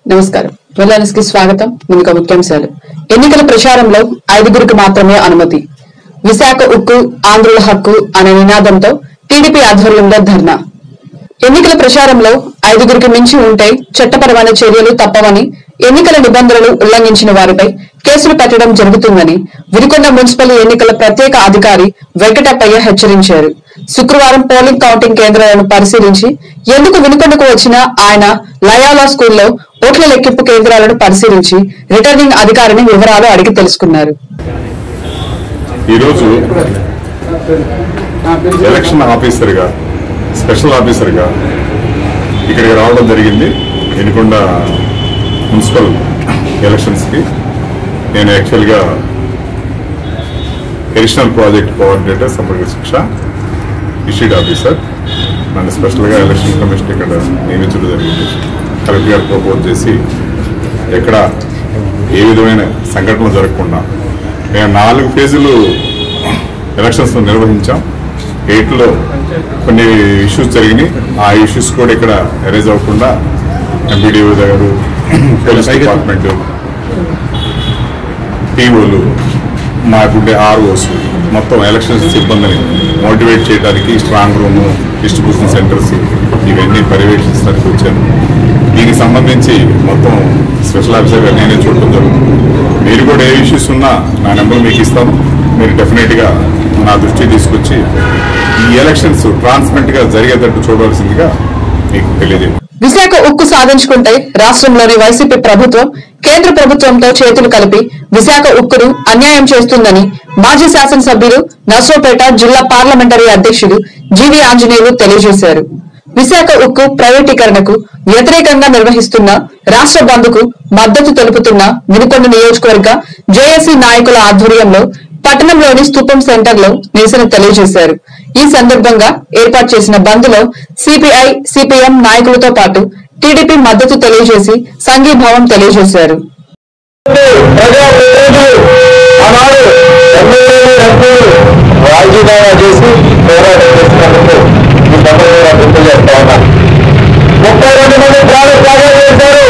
నమస్కారం వెల్లనస్ కి స్వాగతం ముందుగా ముఖ్యాంశాలు ఎన్నికల ప్రచారంలో ఐదుగురికి మాత్రమే అనుమతి విశాఖ ఉక్కు ఆంధ్రుల హక్కు అనే నినాదంతో టీడీపీ ఆధ్వర్యంలో ధర్నా ఎన్నికల ప్రచారంలో ఐదుగురికి మించి ఉంటే చట్టపరమైన చర్యలు తప్పవని ఎన్నికల నిబంధనలు ఉల్లంఘించిన వారిపై కేసులు పెట్టడం జరుగుతుందని వినుకొండ మున్సిపల్ ఎన్నికల ప్రత్యేక అధికారి వెంకటప్పయ్య హెచ్చరించారు శుక్రవారం పోలింగ్ కౌంటింగ్ కేంద్రాలను పరిశీలించి ఎందుకు వినుకొండకు వచ్చిన ఆయన లయాలా స్కూల్లో ఓట్ల లెక్కింపు కేంద్రాలను పరిశీలించి రిటర్నింగ్ అధికారిని వివరాలు అడిగి తెలుసుకున్నారు ఈరోజు ఎలక్షన్ ఆఫీసర్గా స్పెషల్ ఆఫీసర్గా ఇక్కడికి రావడం జరిగింది ఎన్నికొండ మున్సిపల్ ఎలక్షన్స్కి నేను యాక్చువల్గా అడిషనల్ ప్రాజెక్ట్ కోఆర్డినేటర్ సమగ్ర శిక్ష ఇష్యూడ్ ఆఫీసర్ నన్ను స్పెషల్గా ఎలక్షన్ కమిషన్ ఇక్కడ నియమించడం జరిగింది కలెక్టర్ గారు ప్రపోజ్ చేసి ఎక్కడ ఏ విధమైన సంఘటనలు జరగకుండా మేము నాలుగు ఫేజులు ఎలక్షన్స్ నిర్వహించాం ఎయిట్లో కొన్ని ఇష్యూస్ జరిగినాయి ఆ ఇష్యూస్ కూడా ఇక్కడ అరేజ్ అవ్వకుండా ఎంపీడీఓ గారు పోలీస్ డిపార్ట్మెంట్ టీఓలు మాకుండే ఆర్ఓస్ మొత్తం ఎలక్షన్ సిబ్బందిని మోటివేట్ చేయడానికి స్ట్రాంగ్ రూమ్ డిస్ట్రిబ్యూషన్ సెంటర్స్ ఇవన్నీ పర్యవేక్షించడానికి వచ్చాను దీనికి సంబంధించి మొత్తం స్పెషల్ ఆఫీసర్గా నేనే చూడటం జరుగుతుంది మీరు కూడా ఏ ఇష్యూస్ ఉన్నా నా నెంబర్ మీకు ఇస్తాను మీరు డెఫినెట్గా నా దృష్టికి తీసుకొచ్చి ఈ ఎలక్షన్స్ ట్రాన్స్పరెంట్గా జరిగేటట్టు చూడవలసిందిగా మీకు తెలియజేయండి విశాఖ ఉక్కు సాధించుకుంటే రాష్ట్రంలోని వైసీపీ ప్రభుత్వం కేంద్ర ప్రభుత్వంతో చేతులు కలిపి విశాఖ ఉక్కును అన్యాయం చేస్తుందని మాజీ శాసనసభ్యులు నర్సోపేట జిల్లా పార్లమెంటరీ అధ్యక్షుడు జీవీ ఆంజనేయులు తెలియజేశారు విశాఖ ఉక్కు ప్రైవేటీకరణకు వ్యతిరేకంగా నిర్వహిస్తున్న రాష్ట్ర బంద్కు మద్దతు తెలుపుతున్న వినుకొండ నియోజకవర్గ జేఏసీ నాయకుల ఆధ్వర్యంలో పట్టణంలోని స్తూపం సెంటర్ లో నిరసన తెలియజేశారు ఈ సందర్భంగా ఏర్పాటు చేసిన బంద్ లో సిపిఐ సిపిఎం నాయకులతో పాటు టీడీపీ మద్దతు తెలియజేసి సంఘీభావం తెలియజేశారు ప్రజాప్రతినిధులు ఆనాడు ఎమ్మెల్యేలు ఎంపీలు రాజీనామా చేసి పోరాటం చేసినందుకు ఈ సందర్భంగా గుర్తు చేస్తా ఉన్నాను ముప్పై రెండు మంది ప్రాణ త్యాగం చేశారు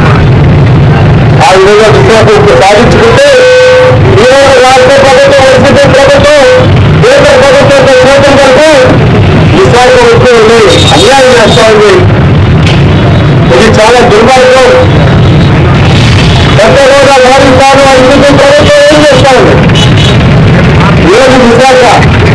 ఆ విధంగా విశ్వాసం సాధించుకుంటే ఈరోజు రాష్ట్ర ప్రభుత్వం వైసీపీ ప్రభుత్వం కేంద్ర ప్రభుత్వంతో చేతులు కలిపి విశాఖ ఉద్యోగులు అన్యాయం చేస్తా ఉంది ఇది చాలా దుర్మార్గం పెద్ద హోదా వారిస్తాను అని చెప్పి ప్రభుత్వం ఏం చేస్తాను ఈరోజు విశాఖ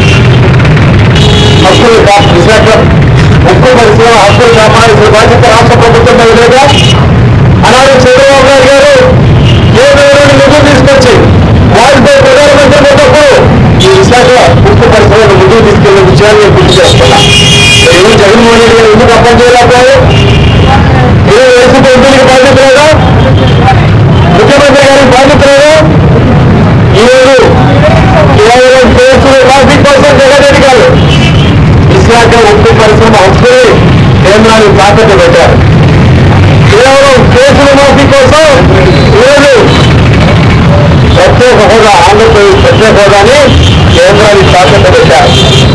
హక్కులు కా- విశాఖ ఉక్కు పరిశ్రమ హక్కులు కాపాడాల్సిన బాధ్యత రాష్ట్ర ప్రభుత్వం మీద లేదా అలాగే చంద్రబాబు నాయుడు గారు కేంద్ర నుండి నిధులు తీసుకొచ్చి వాజ్పేయి ప్రధానమంత్రి ఉన్నప్పుడు ఈ విశాఖ ఉక్కు పరిశ్రమను ముందుకు తీసుకెళ్లే విషయాన్ని నేను గుర్తు చేస్తున్నా ఏమి జగన్మోహన్ రెడ్డి గారు ఎందుకు అర్థం చేయలేకపోయారు ఈరోజు వైసీపీ ఎంపీలకు బాధ్యత లేదా ముఖ్యమంత్రి గారికి బాధ్యత లేదా ఈరోజు కేవలం కేసులు ట్రాఫిక్ కోసం జగన్ గారు విశాఖ ఉక్కు పరిశ్రమ హక్కుని కేంద్రాన్ని తాకట్టు పెట్టారు కేవలం కేసుల మాఫీ కోసం ఈరోజు ప్రత్యేక హోదా ఆంధ్రప్రదేశ్ ప్రత్యేక హోదాని కేంద్రాన్ని తాకట్టు పెట్టారు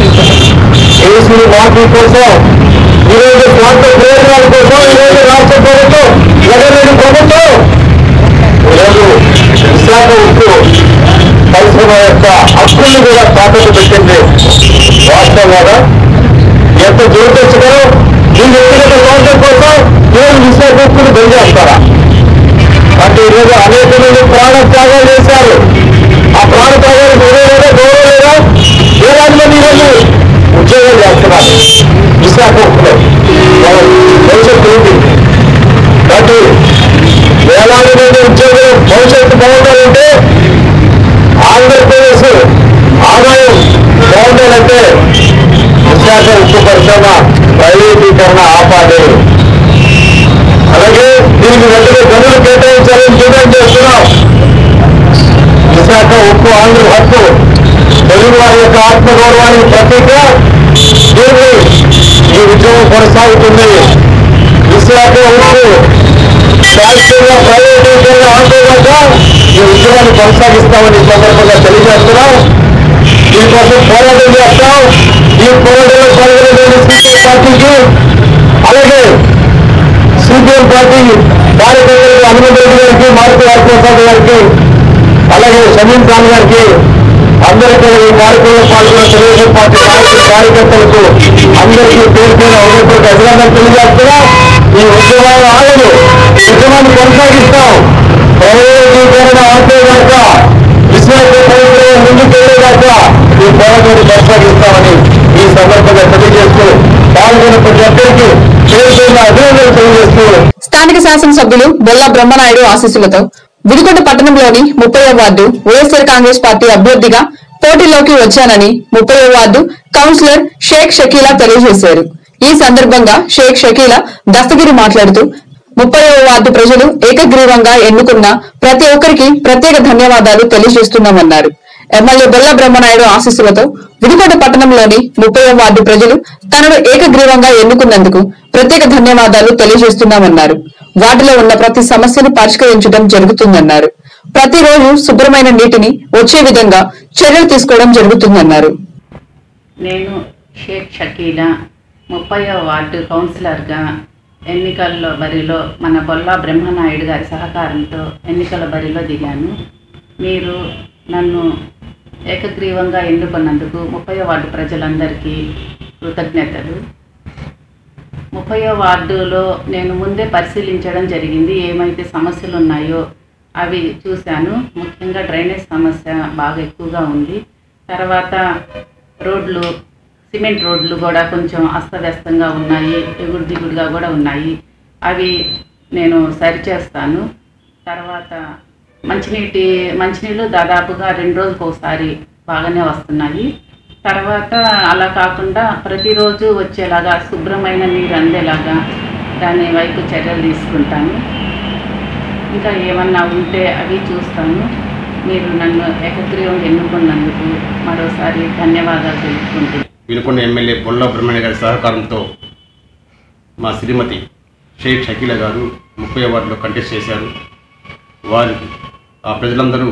కేసులు మాఫీ కోసం ఈరోజు స్వార్థ ప్రయోజనాల కోసం ఈరోజు రాష్ట్ర ప్రభుత్వం జగన్ రెడ్డి ప్రభుత్వం ఈరోజు విశాఖ ఉక్కు పరిశ్రమ యొక్క హక్కుల్ని కూడా తాకట్టు పెట్టింది వాస్తవం కదా ఎంత దురదృష్టకరం దీని వ్యక్తిగత స్వార్థం కోసం ఈరోజు విశాఖ ఉక్కును బయలుదేస్తారా అంటే ఈరోజు అనేక మంది ప్రాణ త్యాగాలు చేశారు ఆ ప్రాణ త్యాగాలు గౌరవ గౌరవం లేదా వేలాది మంది ఈరోజు ఉద్యోగాలు చేస్తున్నారు విశాఖ ఉక్కులో వాళ్ళ భవిష్యత్తు ఉంది కాబట్టి వేలాది మంది ఉద్యోగులు భవిష్యత్తు బాగుండాలంటే ఆంధ్రప్రదేశ్ ఆదాయం బాగుండాలంటే విశాఖ ఉక్కు పరిశ్రమ ప్రైవేటీకరణ ఆపాలి అలాగే దీనికి వెంటనే గనులు కేటాయించాలని డిమాండ్ చేస్తున్నాం విశాఖ ఉక్కు ఆంధ్ర హక్కు తెలుగు వారి యొక్క ఆత్మగౌరవానికి ప్రతీక దీన్ని ఈ ఉద్యమం కొనసాగుతుంది విశాఖ ఉక్కు శాశ్వతంగా ప్రైవేటీకరణ ఆందోళనగా ఈ ఉద్యమాన్ని కొనసాగిస్తామని ఈ సందర్భంగా తెలియజేస్తున్నాం దీనికోసం పోరాటం చేస్తాం ఈ పోరాటంలో పాల్గొనే సిపిఐ పార్టీకి అలాగే సిపిఎం పార్టీ కార్యకర్తలకు హనుమంత్ రెడ్డి గారికి మారుతి హరిప్రసాద్ గారికి అలాగే షమీన్ ఖాన్ గారికి అందరికీ ఈ కార్యక్రమంలో పాల్గొన్న తెలుగుదేశం పార్టీ నాయకులు కార్యకర్తలకు అందరికీ పేరు పేరు హృదయపూర్వక అభినందనలు తెలియజేస్తున్నా ఈ ఉద్యమాలు ఆగదు ఉద్యమాన్ని కొనసాగిస్తాం ప్రైవేటీకరణ ఆపే కనుక విశ్వాస ప్రభుత్వం ముందుకెళ్ళేదాకా ఈ పోరాటాన్ని కొనసాగిస్తామని ఈ సందర్భంగా తెలియజేస్తూ పాల్గొన్న ప్రతి ఒక్కరికి పేరు పేరున అభినందనలు తెలియజేస్తూ స్థానిక శాసనసభ్యులు బొల్లా బ్రహ్మనాయుడు ఆశీస్సులతో వినుకొండ పట్టణంలోని ముప్పై వార్డు వైఎస్ఆర్ కాంగ్రెస్ పార్టీ అభ్యర్థిగా పోటీలోకి వచ్చానని ముప్పై వార్డు కౌన్సిలర్ షేక్ షకీలా తెలియజేశారు ఈ సందర్భంగా షేక్ షకీలా దస్తగిరి మాట్లాడుతూ ముప్పై వార్డు ప్రజలు ఏకగ్రీవంగా ఎన్నుకున్న ప్రతి ఒక్కరికి ప్రత్యేక ధన్యవాదాలు తెలియజేస్తున్నామన్నారు ఎమ్మెల్యే బొల్ల బ్రహ్మనాయుడు ఆశీస్సులతో వినుకొండ పట్టణంలోని ముప్పై వార్డు ప్రజలు తనను ఏకగ్రీవంగా ఎన్నుకున్నందుకు ప్రత్యేక ధన్యవాదాలు తెలియజేస్తున్నామన్నారు వార్డులో ఉన్న ప్రతి సమస్యను పరిష్కరించడం జరుగుతుందన్నారు ప్రతిరోజు శుభ్రమైన నీటిని వచ్చే విధంగా చర్యలు తీసుకోవడం జరుగుతుందన్నారు నేను షేక్ షకీలా ముప్పైవ వార్డు కౌన్సిలర్గా ఎన్నికల్లో బరిలో మన బొల్లా బ్రహ్మనాయుడు గారి సహకారంతో ఎన్నికల బరిలో దిగాను మీరు నన్ను ఏకగ్రీవంగా ఎన్నుకున్నందుకు ముప్పై వార్డు ప్రజలందరికీ కృతజ్ఞతలు ముప్పై వార్డులో నేను ముందే పరిశీలించడం జరిగింది ఏమైతే సమస్యలు ఉన్నాయో అవి చూశాను ముఖ్యంగా డ్రైనేజ్ సమస్య బాగా ఎక్కువగా ఉంది తర్వాత రోడ్లు సిమెంట్ రోడ్లు కూడా కొంచెం అస్తవ్యస్తంగా ఉన్నాయి ఎగుడు దిగుడుగా కూడా ఉన్నాయి అవి నేను సరిచేస్తాను తర్వాత మంచినీటి మంచినీళ్ళు దాదాపుగా రెండు రోజులకు ఒకసారి బాగానే వస్తున్నాయి తర్వాత అలా కాకుండా ప్రతిరోజు వచ్చేలాగా శుభ్రమైన నీరు అందేలాగా దాని వైపు చర్యలు తీసుకుంటాను ఇంకా ఏమన్నా ఉంటే అవి చూస్తాను మీరు నన్ను ఏకగ్రీవం ఎన్నుకున్నందుకు మరోసారి ధన్యవాదాలు తెలుపుకుంటున్నాను వినుకొండ ఎమ్మెల్యే బొల్ల బ్రహ్మణ్య గారి సహకారంతో మా శ్రీమతి షేక్ షకీల గారు ముప్పై వార్డులో కంటెస్ట్ చేశారు వారు ఆ ప్రజలందరూ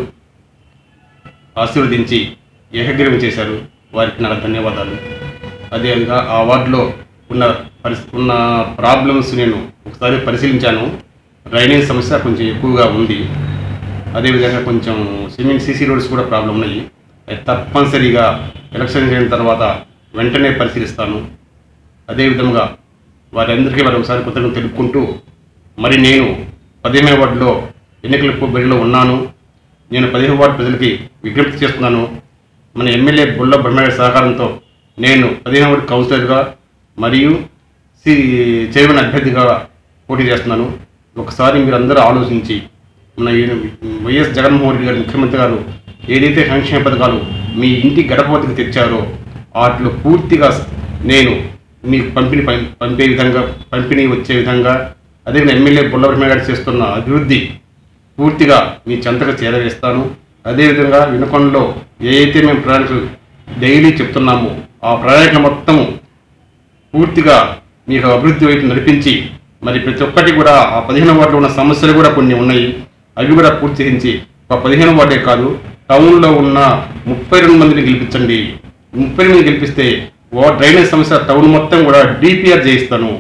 ఆశీర్వదించి ఏకగ్రీవం చేశారు వారికి నా ధన్యవాదాలు అదేవిధంగా ఆ వార్డులో ఉన్న పరిస్థి ఉన్న ప్రాబ్లమ్స్ నేను ఒకసారి పరిశీలించాను డ్రైనేజ్ సమస్య కొంచెం ఎక్కువగా ఉంది అదేవిధంగా కొంచెం సిమెంట్ సీసీ రోడ్స్ కూడా ప్రాబ్లం ఉన్నాయి అది తప్పనిసరిగా ఎలక్షన్ అయిన తర్వాత వెంటనే పరిశీలిస్తాను అదేవిధంగా వారందరికీ వారు ఒకసారి కృతజ్ఞతలు తెలుపుకుంటూ మరి నేను పదిహేను వార్డులో ఎన్నికల బరిలో ఉన్నాను నేను పదిహేను వార్డు ప్రజలకి విజ్ఞప్తి చేస్తున్నాను మన ఎమ్మెల్యే బుల్ల బ్రహ్మయ్య సహకారంతో నేను పదిహేను వార్డు కౌన్సిలర్గా మరియు సి చైర్మన్ అభ్యర్థిగా పోటీ చేస్తున్నాను ఒకసారి మీరు అందరూ ఆలోచించి మన ఈ వైఎస్ జగన్మోహన్ రెడ్డి గారు ముఖ్యమంత్రి గారు ఏదైతే సంక్షేమ పథకాలు మీ ఇంటి గడప వద్దకు తెచ్చారో వాటిలో పూర్తిగా నేను మీకు పంపిణీ పం- పంపే విధంగా పంపిణీ వచ్చే విధంగా అదేవిధంగా ఎమ్మెల్యే బుల్లబ్రహ్మ గారు చేస్తున్న అభివృద్ధి పూర్తిగా మీ చెంతకు చేరవేస్తాను అదేవిధంగా వినకొండలో ఏ అయితే మేము ప్రణాళికలు డైలీ చెప్తున్నామో ఆ ప్రణాళిక మొత్తము పూర్తిగా మీకు అభివృద్ధి వైపు నడిపించి మరి ప్రతి ఒక్కటి కూడా ఆ పదిహేను వార్డులో ఉన్న సమస్యలు కూడా కొన్ని ఉన్నాయి అవి కూడా పూర్తి చేయించి ఒక పదిహేను వార్డే కాదు టౌన్లో ఉన్న ముప్పై రెండు మందిని గెలిపించండి ముప్పై మంది గెలిపిస్తే ఓ డ్రైనేజ్ సమస్య టౌన్ మొత్తం కూడా డిపిఆర్ చేయిస్తాను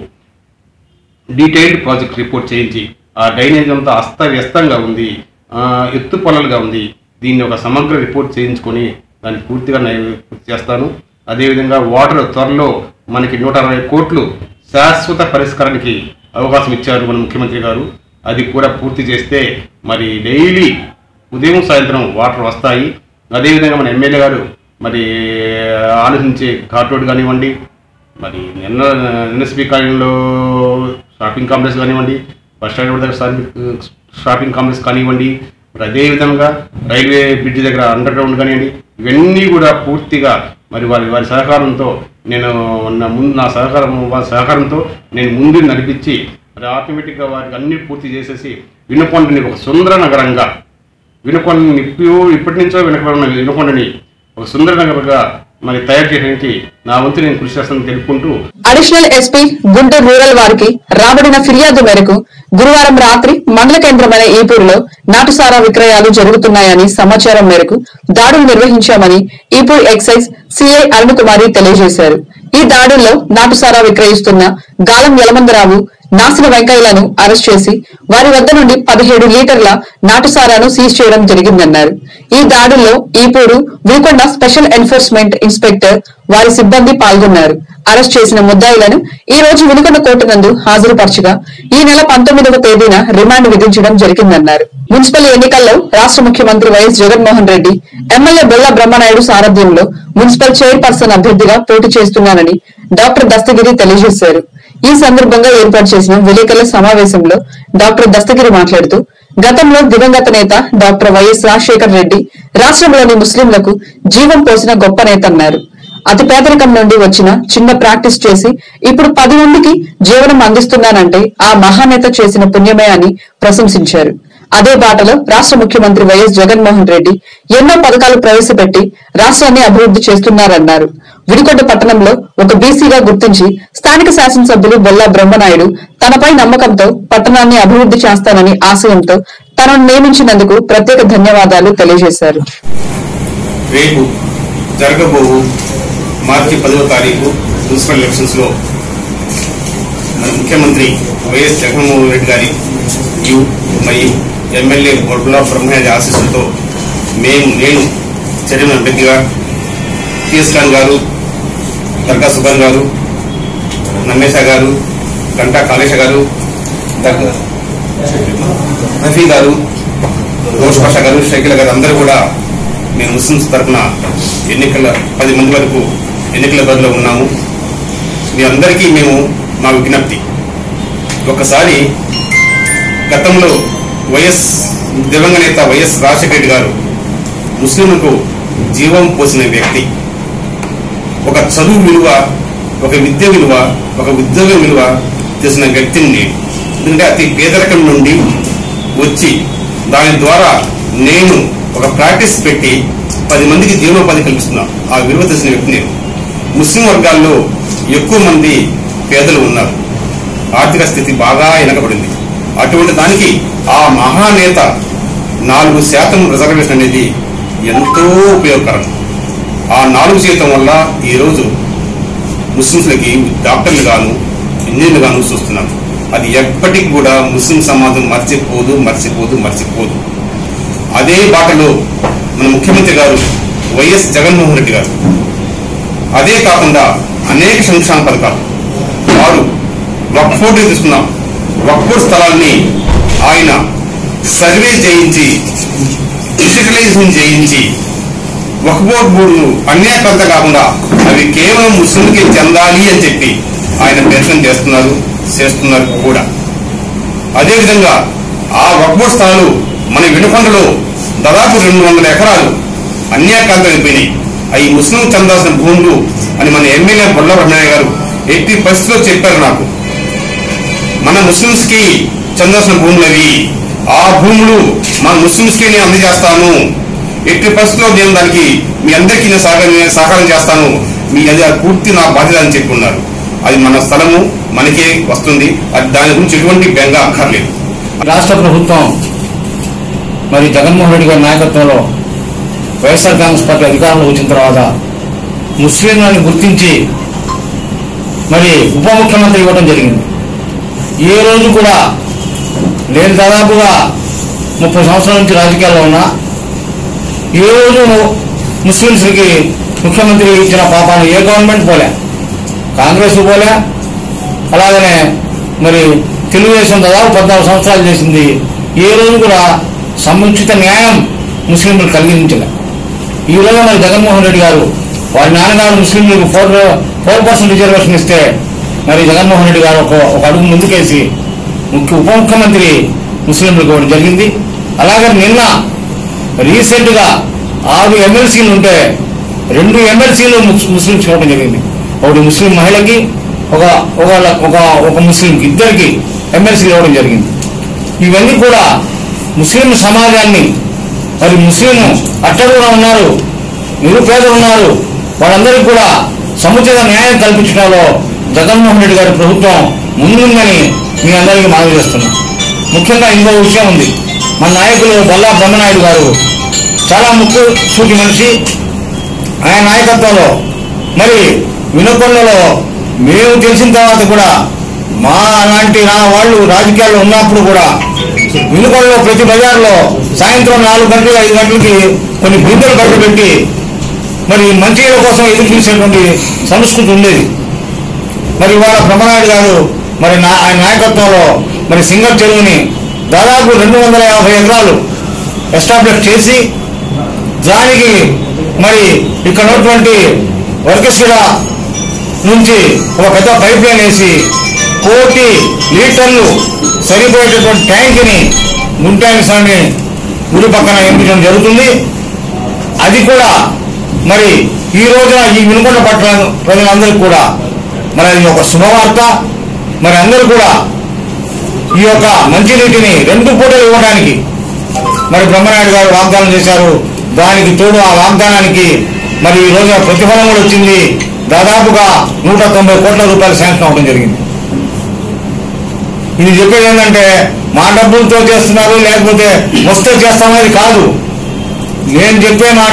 డీటెయిల్డ్ ప్రాజెక్ట్ రిపోర్ట్ చేయించి ఆ డ్రైనేజ్ అంతా అస్తవ్యస్తంగా ఉంది ఆ, ఎత్తు పొలాలుగా ఉంది దీన్ని ఒక సమగ్ర రిపోర్ట్ చేయించుకొని దాన్ని పూర్తిగా నేను పూర్తి చేస్తాను అదేవిధంగా వాటర్ త్వరలో మనకి నూట అరవై కోట్లు శాశ్వత పరిష్కారానికి అవకాశం ఇచ్చారు మన ముఖ్యమంత్రి గారు అది కూడా పూర్తి చేస్తే మరి డైలీ ఉదయం సాయంత్రం వాటర్ వస్తాయి అదేవిధంగా మన ఎమ్మెల్యే గారు మరి ఆలోచించే ఘాట్ రోడ్ కానివ్వండి మరి నిన్న ఎన్ఎస్పి కాలనీలో షాపింగ్ కాంప్లెక్స్ కానివ్వండి బస్ స్టాండ్ దగ్గర షాపింగ్ షాపింగ్ కాంప్లెక్స్ కానివ్వండి మరి అదేవిధంగా రైల్వే బ్రిడ్జ్ దగ్గర అండర్ గ్రౌండ్ కానివ్వండి ఇవన్నీ కూడా పూర్తిగా మరి వారి వారి సహకారంతో నేను నా ముందు నా సహకారం వారి సహకారంతో నేను ముందు నడిపించి మరి ఆటోమేటిక్గా వారికి అన్ని పూర్తి చేసేసి వినుకొండని ఒక సుందర నగరంగా వినుకొండని ఇప్పుడు ఇప్పటి నుంచో వినకొండ వినుకొండని ఒక సుందర నగరంగా మరి తయారు చేయడానికి నా వంతు నేను కృషి చేస్తానని తెలుపుకుంటూ అడిషనల్ ఎస్పీ గుంటూరు రూరల్ వారికి రాబడిన ఫిర్యాదు మేరకు గురువారం రాత్రి మండల కేంద్రమైన ఈపూరులో నాటుసారా విక్రయాలు జరుగుతున్నాయని సమాచారం మేరకు దాడులు నిర్వహించామని ఈపూర్ ఎక్సైజ్ సిఐ అరుణ్ కుమారి తెలియజేశారు ఈ దాడుల్లో నాటుసారా విక్రయిస్తున్న గాలం యలమందరావు నాసిన వెంకయ్యలను అరెస్ట్ చేసి వారి వద్ద నుండి పదిహేడు లీటర్ల నాటుసారాను సీజ్ చేయడం జరిగిందన్నారు ఈ దాడుల్లో Ipuru Vinukonda special enforcement inspector వారి సిబ్బంది పాల్గొన్నారు అరెస్ట్ చేసిన ముద్దాయిలను ఈ రోజు వినుకొండ కోర్టు నందు హాజరుపరచగా ఈ నెల పంతొమ్మిదవ తేదీన రిమాండ్ విధించడం జరిగిందన్నారు మున్సిపల్ ఎన్నికల్లో రాష్ట్ర ముఖ్యమంత్రి వైఎస్ జగన్మోహన్ రెడ్డి ఎమ్మెల్యే బొల్ల బ్రహ్మనాయుడు సారథ్యంలో మున్సిపల్ చైర్పర్సన్ అభ్యర్థిగా పోటీ చేస్తున్నానని డాక్టర్ దస్తగిరి తెలియజేశారు ఈ సందర్భంగా ఏర్పాటు చేసిన విలేకరుల సమావేశంలో డాక్టర్ దస్తగిరి మాట్లాడుతూ గతంలో దివంగత నేత డాక్టర్ వైఎస్ రాజశేఖర్ రెడ్డి రాష్ట్రంలోని ముస్లింలకు జీవం పోసిన గొప్ప నేత అన్నారు అతి పేదరికం నుండి వచ్చిన చిన్న ప్రాక్టీస్ చేసి ఇప్పుడు పది మందికి జీవనం అందిస్తున్నానంటే ఆ మహానేత చేసిన పుణ్యమే అని ప్రశంసించారు అదే బాటలో రాష్ట్ర ముఖ్యమంత్రి వైఎస్ జగన్మోహన్ రెడ్డి ఎన్నో పథకాలు ప్రవేశపెట్టి రాష్ట్రాన్ని అభివృద్ధి చేస్తున్నారన్నారు విడికొండ పట్టణంలో ఒక బీసీగా గుర్తించి స్థానిక శాసనసభ్యులు బొల్లా బ్రహ్మనాయుడు తనపై నమ్మకంతో పట్టణాన్ని అభివృద్ధి చేస్తానని ఆశయంతో తనను నియమించినందుకు ప్రత్యేక ధన్యవాదాలు తెలియజేశారు రేపు జరగబోవు మార్చి పదవ తారీఖు మున్సిపల్ ఎలక్షన్స్లో మన ముఖ్యమంత్రి వైఎస్ జగన్మోహన్ రెడ్డి గారి యు మరియు ఎమ్మెల్యే బొడ్ల బ్రహ్మయ్య ఆశీస్సులతో మేము నేను చైర్మన్ అభ్యర్థిగా టిఎస్ ఖాన్ గారు దర్గా సుభాన్ గారు నమ్మేశ గారు గంటా కాళేశ గారు దర్గా రఫీ గారు రోష్ పాషా గారు షకీల గారు అందరూ కూడా మేము ముస్లింస్ తరఫున ఎన్నికల పది మంది వరకు ఎన్నికల బరిలో ఉన్నాము మీ అందరికీ మేము మా విజ్ఞప్తి ఒకసారి గతంలో వైఎస్ దివంగ నేత వైఎస్ రాజశేఖర రెడ్డి గారు ముస్లింలకు జీవం పోసిన వ్యక్తి ఒక చదువు విలువ ఒక విద్య విలువ ఒక ఉద్యోగం విలువ తెలిసిన వ్యక్తిని నేను ఎందుకంటే అతి పేదరికం నుండి వచ్చి దాని ద్వారా నేను ఒక ప్రాక్టీస్ పెట్టి పది మందికి జీవనోపాధి కల్పిస్తున్నా ఆ విలువ తెలిసిన వ్యక్తి నేను ముస్లిం వర్గాల్లో ఎక్కువ మంది పేదలు ఉన్నారు ఆర్థిక స్థితి బాగా వెనకబడింది అటువంటి దానికి ఆ మహానేత నాలుగు శాతం రిజర్వేషన్ అనేది ఎంతో ఉపయోగకరం ఆ నాలుగు శాతం వల్ల ఈరోజు ముస్లింస్లకి డాక్టర్లు గాను ఇంజనీర్లు గాను చూస్తున్నాం అది ఎప్పటికి కూడా ముస్లిం సమాజం మర్చిపోదు మర్చిపోదు మర్చిపోదు అదే బాటలో మన ముఖ్యమంత్రి గారు వైఎస్ జగన్మోహన్ రెడ్డి గారు అదే కాకుండా అనేక సంక్షేమ పథకాలు వారు వక్ఫోర్డ్ తీసుకున్నాం వక్ఫోర్డ్ స్థలాల్ని ఆయన సర్వే చేయించి డిజిటలైజేషన్ చేయించి వక్ఫోర్డ్ బోర్డు అన్యాయకంత కాకుండా అవి కేవలం ముస్లింకి చెందాలి అని చెప్పి ఆయన ప్రయత్నం చేస్తున్నారు చేస్తున్నారు కూడా అదేవిధంగా ఆ వక్ఫోర్డ్ స్థలాలు మన వినుకొండలో దాదాపు రెండు వందల ఎకరాలు అన్యాయకాంతం అయిపోయినాయి అవి ముస్లిం చెందాల్సిన భూములు అని మన ఎమ్మెల్యే బొల్ల బ్రహ్మయ్య గారు ఎట్టి పరిస్థితిలో చెప్పారు నాకు మన ముస్లింస్ కి చెందాల్సిన భూములు అవి ఆ భూములు మన ముస్లింస్ కి నేను అందజేస్తాను ఎట్టి పరిస్థితిలో నేను దానికి మీ అందరికీ నేను సహకారం నేను సహకారం చేస్తాను మీ అది అది పూర్తి నా బాధ్యత అని చెప్పి ఉన్నారు అది మన స్థలము మనకే వస్తుంది అది దాని గురించి ఎటువంటి బెంగ అక్కర్లేదు రాష్ట్ర ప్రభుత్వం మరి జగన్మోహన్ రెడ్డి గారి నాయకత్వంలో వైఎస్ఆర్ కాంగ్రెస్ పార్టీ అధికారంలో వచ్చిన తర్వాత ముస్లింలను గుర్తించి మరి ఉప ముఖ్యమంత్రి ఇవ్వడం జరిగింది ఏ రోజు కూడా నేను దాదాపుగా ముప్పై సంవత్సరాల నుంచి రాజకీయాల్లో ఉన్నా ఏ రోజు ముస్లింస్కి ముఖ్యమంత్రి ఇచ్చిన పాపాన్ని ఏ గవర్నమెంట్ పోలే కాంగ్రెస్ పోలే అలాగనే మరి తెలుగుదేశం దాదాపు పద్నాలుగు సంవత్సరాలు చేసింది ఏ రోజు కూడా సముచిత న్యాయం ముస్లింలకు కలిగించలే ఈ రోజు మరి జగన్మోహన్ రెడ్డి గారు వారి నాన్నగారు ముస్లింలకు ఫోర్ ఫోర్ పర్సెంట్ రిజర్వేషన్ ఇస్తే మరి జగన్మోహన్ రెడ్డి గారు ఒక ఒక అడుగు ముందుకేసి ముఖ్య ఉప ముఖ్యమంత్రి ముస్లింలకు ఇవ్వడం జరిగింది అలాగే నిన్న రీసెంట్ గా ఆరు ఎమ్మెల్సీలు ఉంటే రెండు ఎమ్మెల్సీలు ముస్లింస్ ఇవ్వడం జరిగింది ఒకటి ముస్లిం మహిళకి ఒక ఒక ఒక ఒక ముస్లింకి ఇద్దరికి ఎమ్మెల్సీలు ఇవ్వడం జరిగింది ఇవన్నీ కూడా ముస్లిం సమాజాన్ని మరి ముస్లిం అట్టడుగున ఉన్నారు నిరుపేదలు ఉన్నారు వాళ్ళందరికీ కూడా సముచిత న్యాయం కల్పించడంలో జగన్మోహన్ రెడ్డి గారి ప్రభుత్వం ముందుందని మీ అందరికీ మనవి చేస్తున్నాం ముఖ్యంగా ఇంకో విషయం ఉంది మన నాయకులు బొల్లా బ్రహ్మనాయుడు గారు చాలా ముఖ్య సూటి మనిషి ఆయన నాయకత్వంలో మరి వినుకొండలో మేము తెలిసిన తర్వాత కూడా మా అలాంటి నా వాళ్ళు రాజకీయాల్లో ఉన్నప్పుడు కూడా వినుకొండలో ప్రతి బజార్లో సాయంత్రం నాలుగు గంటలు ఐదు గంటలకి కొన్ని బిందెలు బయట పెట్టి మరి మంచినీళ్ళ కోసం ఎదురు చూసేటువంటి సంస్కృతి ఉండేది మరి ఇవాళ బ్రహ్మనాయుడు గారు మరి నా ఆయన నాయకత్వంలో మరి సింగర్ చెరువుని దాదాపు రెండు వందల యాభై ఎకరాలు ఎస్టాబ్లిష్ చేసి దానికి మరి ఇక్కడ ఉన్నటువంటి వర్గశిల నుంచి ఒక పెద్ద పైప్ లైన్ వేసి కోటి లీటర్లు సరిపోయేటటువంటి ట్యాంక్ని గుంటాని స్వామి గుడి పక్కన ఎంపించడం జరుగుతుంది అది కూడా మరి ఈ రోజున ఈ వినుకొండ పట్టణ ప్రజలందరికీ కూడా మరి అది ఒక శుభవార్త మరి అందరూ కూడా ఈ యొక్క మంచినీటిని రెండు పూటలు ఇవ్వడానికి మరి బ్రహ్మనాయుడు గారు వాగ్దానం చేశారు దానికి తోడు ఆ వాగ్దానానికి మరి ఈ రోజున ప్రతిఫలం కూడా వచ్చింది దాదాపుగా నూట తొంభై కోట్ల రూపాయలు శాంక్షన్ అవడం జరిగింది ఇది చెప్పేది ఏంటంటే మా డబ్బులతో చేస్తున్నారు లేకపోతే వస్తే చేస్తామనేది కాదు నేను చెప్పే మాట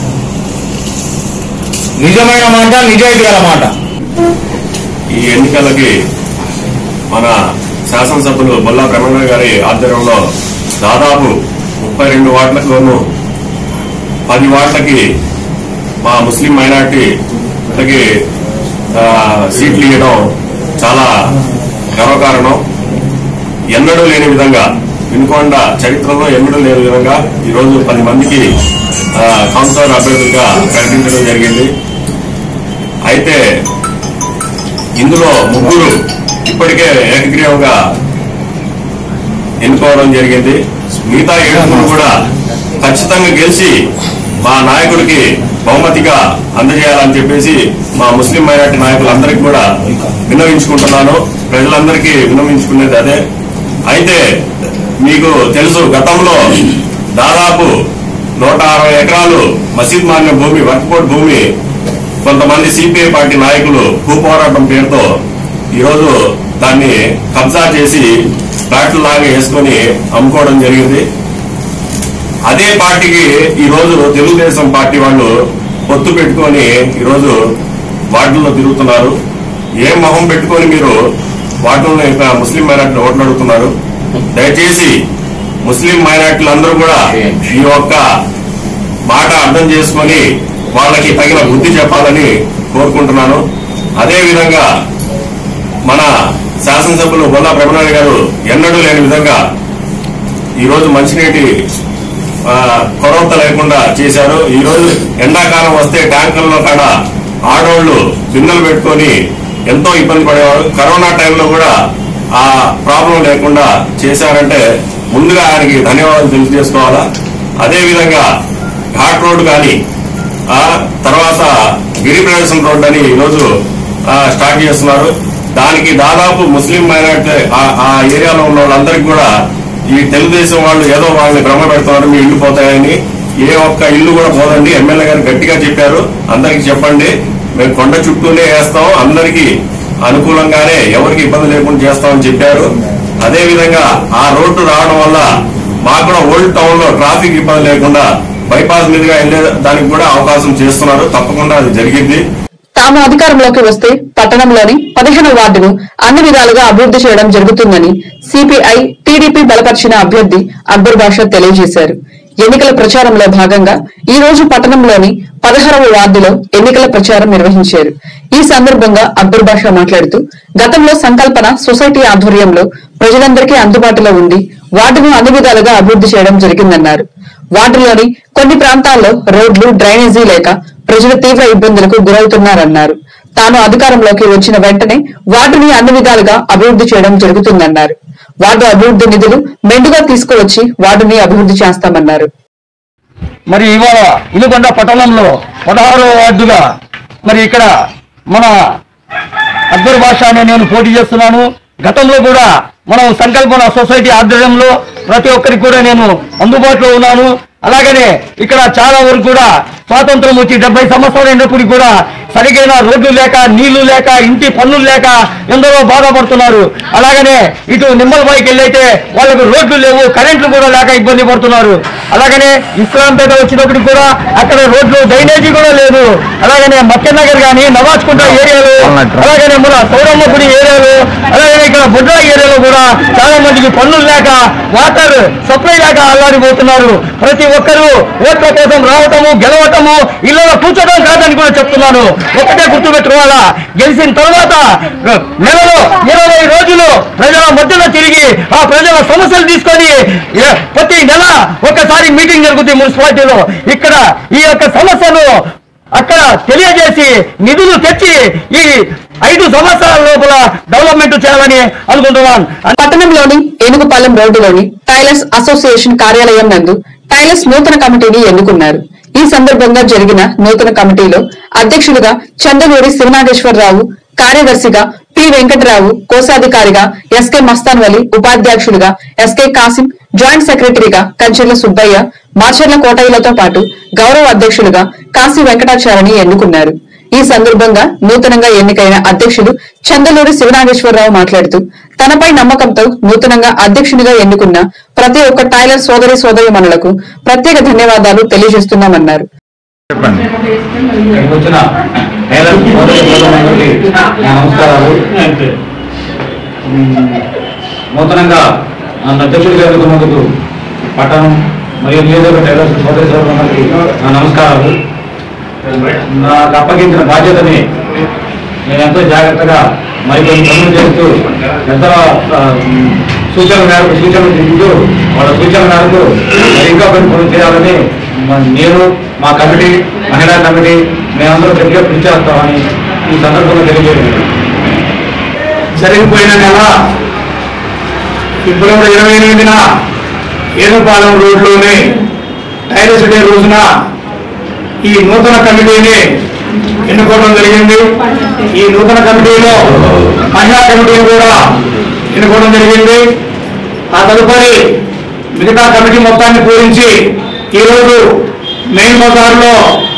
నిజమైన మాట నిజాయితీ గల మాట ఈ ఎన్నికలకి మన శాసనసభ్యులు బొల్లా బ్రహ్మణ గారి ఆధ్వర్యంలో దాదాపు ముప్పై రెండు వార్డులలోనూ పది వార్డులకి మా ముస్లిం మైనార్టీలకి ఆ, సీట్లు ఇవ్వడం చాలా గర్వకారణం ఎన్నడూ లేని విధంగా వినుకొండ చరిత్రలో ఎన్నడూ లేని విధంగా ఈరోజు పది మందికి ఆ, కౌన్సిలర్ అభ్యర్థులుగా ప్రకటించడం జరిగింది అయితే ఇందులో ముగ్గురు ఇప్పటికే ఏకగ్రీవంగా ఎన్నుకోవడం జరిగింది మిగతా ఏడుగురు కూడా ఖచ్చితంగా గెలిచి మా నాయకుడికి బహుమతిగా అందజేయాలని చెప్పేసి మా ముస్లిం మైనార్టీ నాయకులందరికీ కూడా విన్నవించుకుంటున్నాను ప్రజలందరికీ విన్నవించుకునేది అదే అయితే మీకు తెలుసు గతంలో దాదాపు నూట అరవై ఎకరాలు మసీద్ మాన్య భూమి వర్క్బోర్డ్ భూమి కొంతమంది సిపిఐ పార్టీ నాయకులు భూపోరాటం పేరుతో ఈరోజు దాన్ని కబ్జా చేసి ఫ్లాట్లు లాగా వేసుకొని అమ్ముకోవడం జరిగింది అదే పార్టీకి ఈ రోజు తెలుగుదేశం పార్టీ వాళ్ళు పొత్తు పెట్టుకొని ఈరోజు వార్డుల్లో తిరుగుతున్నారు ఏం మొహం పెట్టుకొని మీరు వార్డుల్లో ఇంకా ముస్లిం మైనార్టీ ఓట్లు అడుగుతున్నారు దయచేసి ముస్లిం మైనార్టీలు అందరూ కూడా ఈ యొక్క మాట అర్థం చేసుకొని వాళ్ళకి తగిన బుద్ధి చెప్పాలని కోరుకుంటున్నాను అదే విధంగా మన శాసనసభ్యులు బొల్లా బ్రహ్మనాయుడు గారు ఎన్నడూ లేని విధంగా ఈరోజు మంచినీటి ఆ, కొరత లేకుండా చేశారు ఈ రోజు ఎండాకాలం వస్తే ట్యాంకర్లో కాడ ఆడోళ్లు బిందెలు పెట్టుకొని ఎంతో ఇబ్బంది పడేవారు కరోనా టైంలో కూడా ఆ ప్రాబ్లం లేకుండా చేశారంటే ముందుగా ఆయనకి ధన్యవాదాలు తెలియజేసుకోవాలా అదే విధంగా ఘాట్ రోడ్ కానీ ఆ తర్వాత గిరి ప్రవేశం రోడ్ అని ఈరోజు ఆ, స్టార్ట్ చేస్తున్నారు దానికి దాదాపు ముస్లిం మైనార్టీ ఆ- ఆ ఏరియాలో ఉన్న వాళ్ళందరికీ కూడా ఈ తెలుగుదేశం వాళ్ళు ఏదో వాళ్ళని భ్రమ పెడుతున్నారు మీ ఇల్లు పోతాయని ఏ ఒక్క ఇల్లు కూడా పోదండి ఎమ్మెల్యే గారు గట్టిగా చెప్పారు అందరికి చెప్పండి మేము కొండ చుట్టూనే వేస్తాం అందరికీ అనుకూలంగానే ఎవరికి ఇబ్బంది లేకుండా చేస్తామని చెప్పారు అదే విధంగా ఆ రోడ్డు రావడం వల్ల మాకు కూడా ఓల్డ్ టౌన్ లో ట్రాఫిక్ ఇబ్బంది లేకుండా బైపాస్ మీదుగా వెళ్లే దానికి కూడా అవకాశం చేస్తున్నారు తప్పకుండా అది జరిగింది తాము అధికారంలోకి వస్తే పట్టణంలోని పదిహేను వార్డును అన్ని విధాలుగా అభివృద్ధి చేయడం జరుగుతుందని సిపిఐ టీడీపీ బలపరిచిన అభ్యర్థి అక్బర్ బాషా తెలియజేశారు ఎన్నికల ప్రచారంలో భాగంగా ఈ రోజు పట్టణంలోని పదహారవ వార్డులో ఎన్నికల ప్రచారం నిర్వహించారు ఈ సందర్భంగా అక్బర్ బాషా మాట్లాడుతూ గతంలో సంకల్పన సొసైటీ ఆధ్వర్యంలో ప్రజలందరికీ అందుబాటులో ఉండి వార్డును అన్ని విధాలుగా అభివృద్ధి చేయడం జరిగిందన్నారు వార్డులోని కొన్ని ప్రాంతాల్లో రోడ్లు డ్రైనేజీ లేక ప్రజలు తీవ్ర ఇబ్బందులకు గురవుతున్నారన్నారు తాను అధికారంలోకి వచ్చిన వెంటనే వార్డుని అన్ని విధాలుగా అభివృద్ధి చేయడం జరుగుతుందన్నారు వార్డు అభివృద్ధి నిధులు మెండుగా తీసుకువచ్చి వార్డుని అభివృద్ధి చేస్తామన్నారు మరి ఇవాళ ఇనుకొండ పట్టణంలో పదహారవ వార్డుగా మరి ఇక్కడ మన అక్బర్ భాష అనే నేను పోటీ చేస్తున్నాను గతంలో కూడా మనం సంకల్పన సొసైటీ ఆధ్వర్యంలో ప్రతి ఒక్కరికి కూడా నేను అందుబాటులో ఉన్నాను అలాగనే ఇక్కడ చాలా వరకు కూడా స్వాతంత్రం వచ్చి డెబ్బై సంవత్సరాలు అయినప్పుడు కూడా సరిగైన రోడ్లు లేక నీళ్లు లేక ఇంటి పన్నులు లేక ఎందరో బాధపడుతున్నారు అలాగనే ఇటు నిమ్మలబాయికి వెళ్ళైతే వాళ్ళకు రోడ్లు లేవు కరెంట్లు కూడా లేక ఇబ్బంది పడుతున్నారు అలాగనే ఇస్లాంపేట వచ్చినప్పుడు కూడా అక్కడ రోడ్లు డ్రైనేజీ కూడా లేదు అలాగనే మక్కనగర్ కానీ నవాజ్ కుంట ఏరియాలు అలాగనే మన సౌరమ్మ గుడి ఏరియాలు అలాగనే ఇక్కడ బుడ్రా ఏరియాలో కూడా చాలా మందికి పన్నులు లేక వాటర్ సప్లై లేక అల్లాడిపోతున్నారు ప్రతి ఒక్కరూ ఓట్ల కోసం రావటము గెలవటము ఇళ్ళలో కూర్చోవడం కాదని కూడా చెప్తున్నాను ఒకటే గుర్తుపెట్టుకోవాలా గెలిచిన తర్వాత నెలలో ఇరవై రోజులు ప్రజల మధ్యలో తిరిగి ఆ ప్రజల సమస్యలు తీసుకొని ఏ- ప్రతి నెల ఒకసారి మీటింగ్ జరుగుతుంది మున్సిపాలిటీలో ఇక్కడ ఈ యొక్క సమస్యను అక్కడ తెలియజేసి నిధులు తెచ్చి ఈ ఐదు సంవత్సరాల లోపల డెవలప్మెంట్ చేయాలని అనుకుంటున్నాను పట్టణంలోని ఏనుగుపాలెం రోడ్డులోని టైలర్స్ అసోసియేషన్ కార్యాలయం నందు టైలర్స్ నూతన కమిటీని ఎన్నుకున్నారు ఈ సందర్భంగా జరిగిన నూతన కమిటీలో అధ్యక్షులుగా చందనూరి శివనాగేశ్వరరావు కార్యదర్శిగా పి వెంకటరావు కోశాధికారిగా ఎస్కే మస్తాన్ వలి ఉపాధ్యక్షులుగా ఎస్కే కాసిం జాయింట్ సెక్రటరీగా కంచెర్ల సుబ్బయ్య మాచర్ల కోటయ్యలతో పాటు గౌరవ అధ్యక్షులుగా కాశీ వెంకటాచారిని ఎన్నుకున్నారు ఈ సందర్భంగా నూతనంగా ఎన్నికైన అధ్యక్షులు చందలూరి శివనాగేశ్వరరావు మాట్లాడుతూ తనపై నమ్మకంతో నూతనంగా అధ్యక్షునిగా ఎన్నుకున్న ప్రతి ఒక్క టైలర్ సోదరి సోదరి ప్రత్యేక ధన్యవాదాలు తెలియజేస్తున్నామన్నారు ఇక్కడికి వచ్చిన టైలర్ సోదరి సోదరులందరికీ నా నమస్కారాలు ఉమ్, నూతనంగా నన్ను అధ్యక్షుడిగా ఎన్నుకున్నందుకు పట్టణం మరియు నియోజకవర్గ టైలర్స్ సోదరి సోదరులందరికీ నా నమస్కారాలు నాకు అప్పగించిన బాధ్యతని నేను ఎంతో జాగ్రత్తగా మరికొన్ని పనులు చేస్తూ ఎంత ఆ, ఉమ్, సూచనల మేరకు సూచనలు తింటూ వాళ్ళ సూచనల మేరకు మరి ఇంకా కొన్ని పనులు చేయాలని మ- నేను మా కమిటీ మహిళా కమిటీ మేమందరం గట్టిగా కృషి చేస్తామని ఈ సందర్భంగా తెలియజేయండి జరిగిపోయిన నెల ఫిబ్రవరి ఇరవై ఎనిమిదిన ఏనుపాలెం రోడ్లోని టైలర్స్ డే రోజున ఈ నూతన కమిటీని ఎన్నుకోవడం జరిగింది ఈ నూతన కమిటీలో మహిళా కమిటీని కూడా ఎన్నుకోవడం జరిగింది ఆ తదుపరి మిగతా కమిటీ మొత్తాన్ని పూరించి ఈరోజు మెయిన్ బజార్లో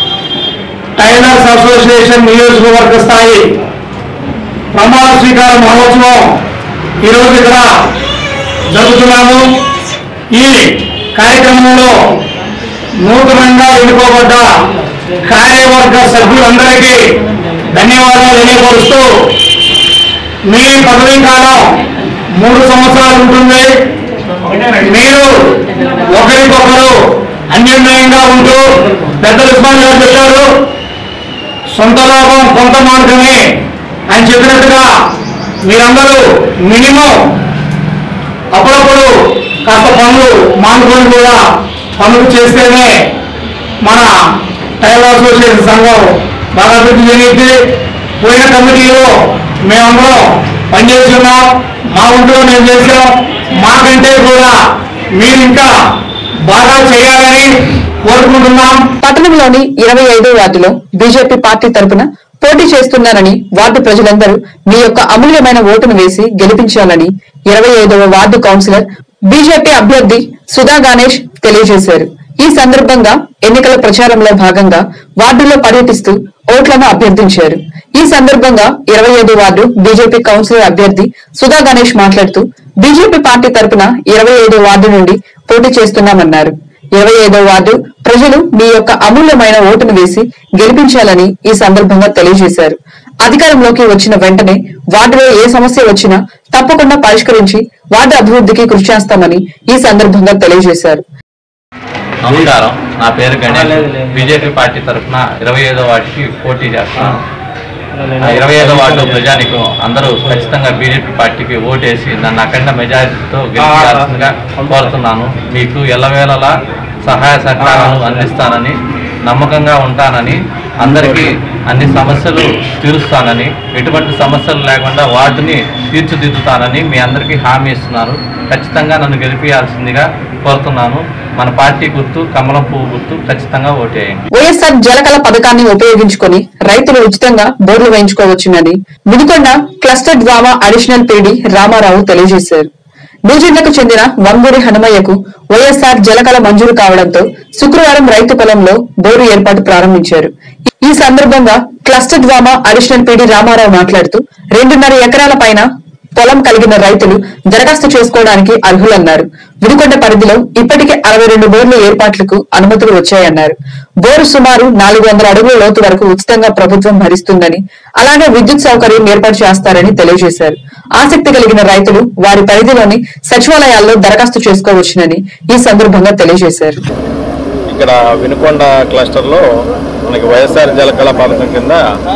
టైలర్స్ అసోసియేషన్ నియోజకవర్గ స్థాయి ప్రమాణ స్వీకార మహోత్సవం ఈరోజు ఇక్కడ జరుగుతున్నాము ఈ కార్యక్రమంలో నూతనంగా ఎన్నుకోబడ్డ కార్యవర్గ సభ్యులందరికీ ధన్యవాదాలు తెలియపరుస్తూ మీ పదవీ కాలం మూడు సంవత్సరాలు ఉంటుంది మీరు ఒకరికొకరు అన్యోన్యంగా ఉంటూ పెద్దలు ఉస్మాన్ గారు చెప్పారు సొంత లాభం కొంత మార్గమే అని చెప్పినట్టుగా మీరందరూ మినిమం అప్పుడప్పుడు కాస్త పనులు మానుకొని కూడా పనులు చేస్తేనే మన టైలర్ అసోసియేషన్ సంఘం బాగా అభివృద్ధి చెందింది పోయిన కమిటీలో మేమందరం పనిచేస్తున్నాం మా ఒంట్లో మేము చేసాం మాకంటే కూడా మీరు ఇంకా బాగా చేయాలని కోరుకుంటున్నాం పట్టణంలోని ఇరవై ఐదో వార్డులో బీజేపీ పార్టీ తరపున పోటీ చేస్తున్నారని వార్డు ప్రజలందరూ మీ యొక్క అమూల్యమైన ఓటును వేసి గెలిపించాలని ఇరవై ఐదవ వార్డు కౌన్సిలర్ బీజేపీ అభ్యర్థి సుధా గణేష్ తెలియజేశారు ఈ సందర్భంగా ఎన్నికల ప్రచారంలో భాగంగా వార్డులో పర్యటిస్తూ ఓట్లను అభ్యర్థించారు ఈ సందర్భంగా ఇరవై ఐదు వార్డు బీజేపీ కౌన్సిలర్ అభ్యర్థి సుధా గణేష్ మాట్లాడుతూ బీజేపీ పార్టీ తరపున ఇరవై ఐదో వార్డు నుండి పోటీ చేస్తున్నామన్నారు ఇరవై ఐదో వార్డు ప్రజలు మీ యొక్క అమూల్యమైన ఓటును వేసి గెలిపించాలని ఈ సందర్భంగా తెలియజేశారు అధికారంలోకి వచ్చిన వెంటనే వార్డులో ఏ సమస్య వచ్చినా తప్పకుండా పరిష్కరించి వార్డు అభివృద్ధికి కృషి చేస్తామని ఈ సందర్భంగా తెలియజేశారు నమస్కారం నా పేరు గణేష్ బీజేపీ పార్టీ తరఫున ఇరవై ఐదో వార్డుకి పోటీ చేస్తున్నాను ఆ ఇరవై ఐదో వార్డు ప్రజానికం అందరూ ఖచ్చితంగా బీజేపీ పార్టీకి ఓటేసి నన్ను అఖండ మెజారిటీతో గెలిపించాల్సిందిగా కోరుతున్నాను మీకు ఎల్లవేళలా సహాయ సహకారాలు అందిస్తానని నమ్మకంగా ఉంటానని అందరికీ అన్ని సమస్యలు తీరుస్తానని ఎటువంటి సమస్యలు లేకుండా వార్డుని తీర్చిదిద్దుతానని మీ అందరికీ హామీ ఇస్తున్నాను ఖచ్చితంగా నన్ను గెలిపించాల్సిందిగా కోరుతున్నాను మన పార్టీ గుర్తు కమలం పువ్వు గుర్తు ఖచ్చితంగా ఓటేయండి వైఎస్ఆర్ జలకళ పథకాన్ని ఉపయోగించుకొని రైతులు ఉచితంగా బోర్లు వేయించుకోవచ్చునని ముదికొండ క్లస్టర్ డ్రామా అడిషనల్ పీడీ రామారావు తెలియజేశారు నూజిండ్లకు చెందిన వంగూరి హనుమయ్యకు వైఎస్ఆర్ జలకళ మంజూరు కావడంతో శుక్రవారం రైతు పొలంలో బోరు ఏర్పాటు ప్రారంభించారు ఈ సందర్భంగా క్లస్టర్ డ్రామా అడిషనల్ పీడీ రామారావు మాట్లాడుతూ రెండున్నర ఎకరాల పైన పొలం కలిగిన రైతులు దరఖాస్తు చేసుకోవడానికి అర్హులన్నారు వినుకొండ పరిధిలో ఇప్పటికే అరవై రెండు బోర్ల ఏర్పాట్లకు అనుమతులు వచ్చాయన్నారు బోరు సుమారు నాలుగు వందల అడుగుల లోతు వరకు ఉచితంగా ప్రభుత్వం భరిస్తుందని అలాగే విద్యుత్ సౌకర్యం ఏర్పాటు చేస్తారని తెలియజేశారు ఆసక్తి కలిగిన రైతులు వారి పరిధిలోని సచివాలయాల్లో దరఖాస్తు చేసుకోవచ్చునని ఈ సందర్భంగా తెలియజేశారు ఇక్కడ వినుకొండ క్లస్టర్లో మనకి వైఎస్ఆర్ జలకళ పథకం కింద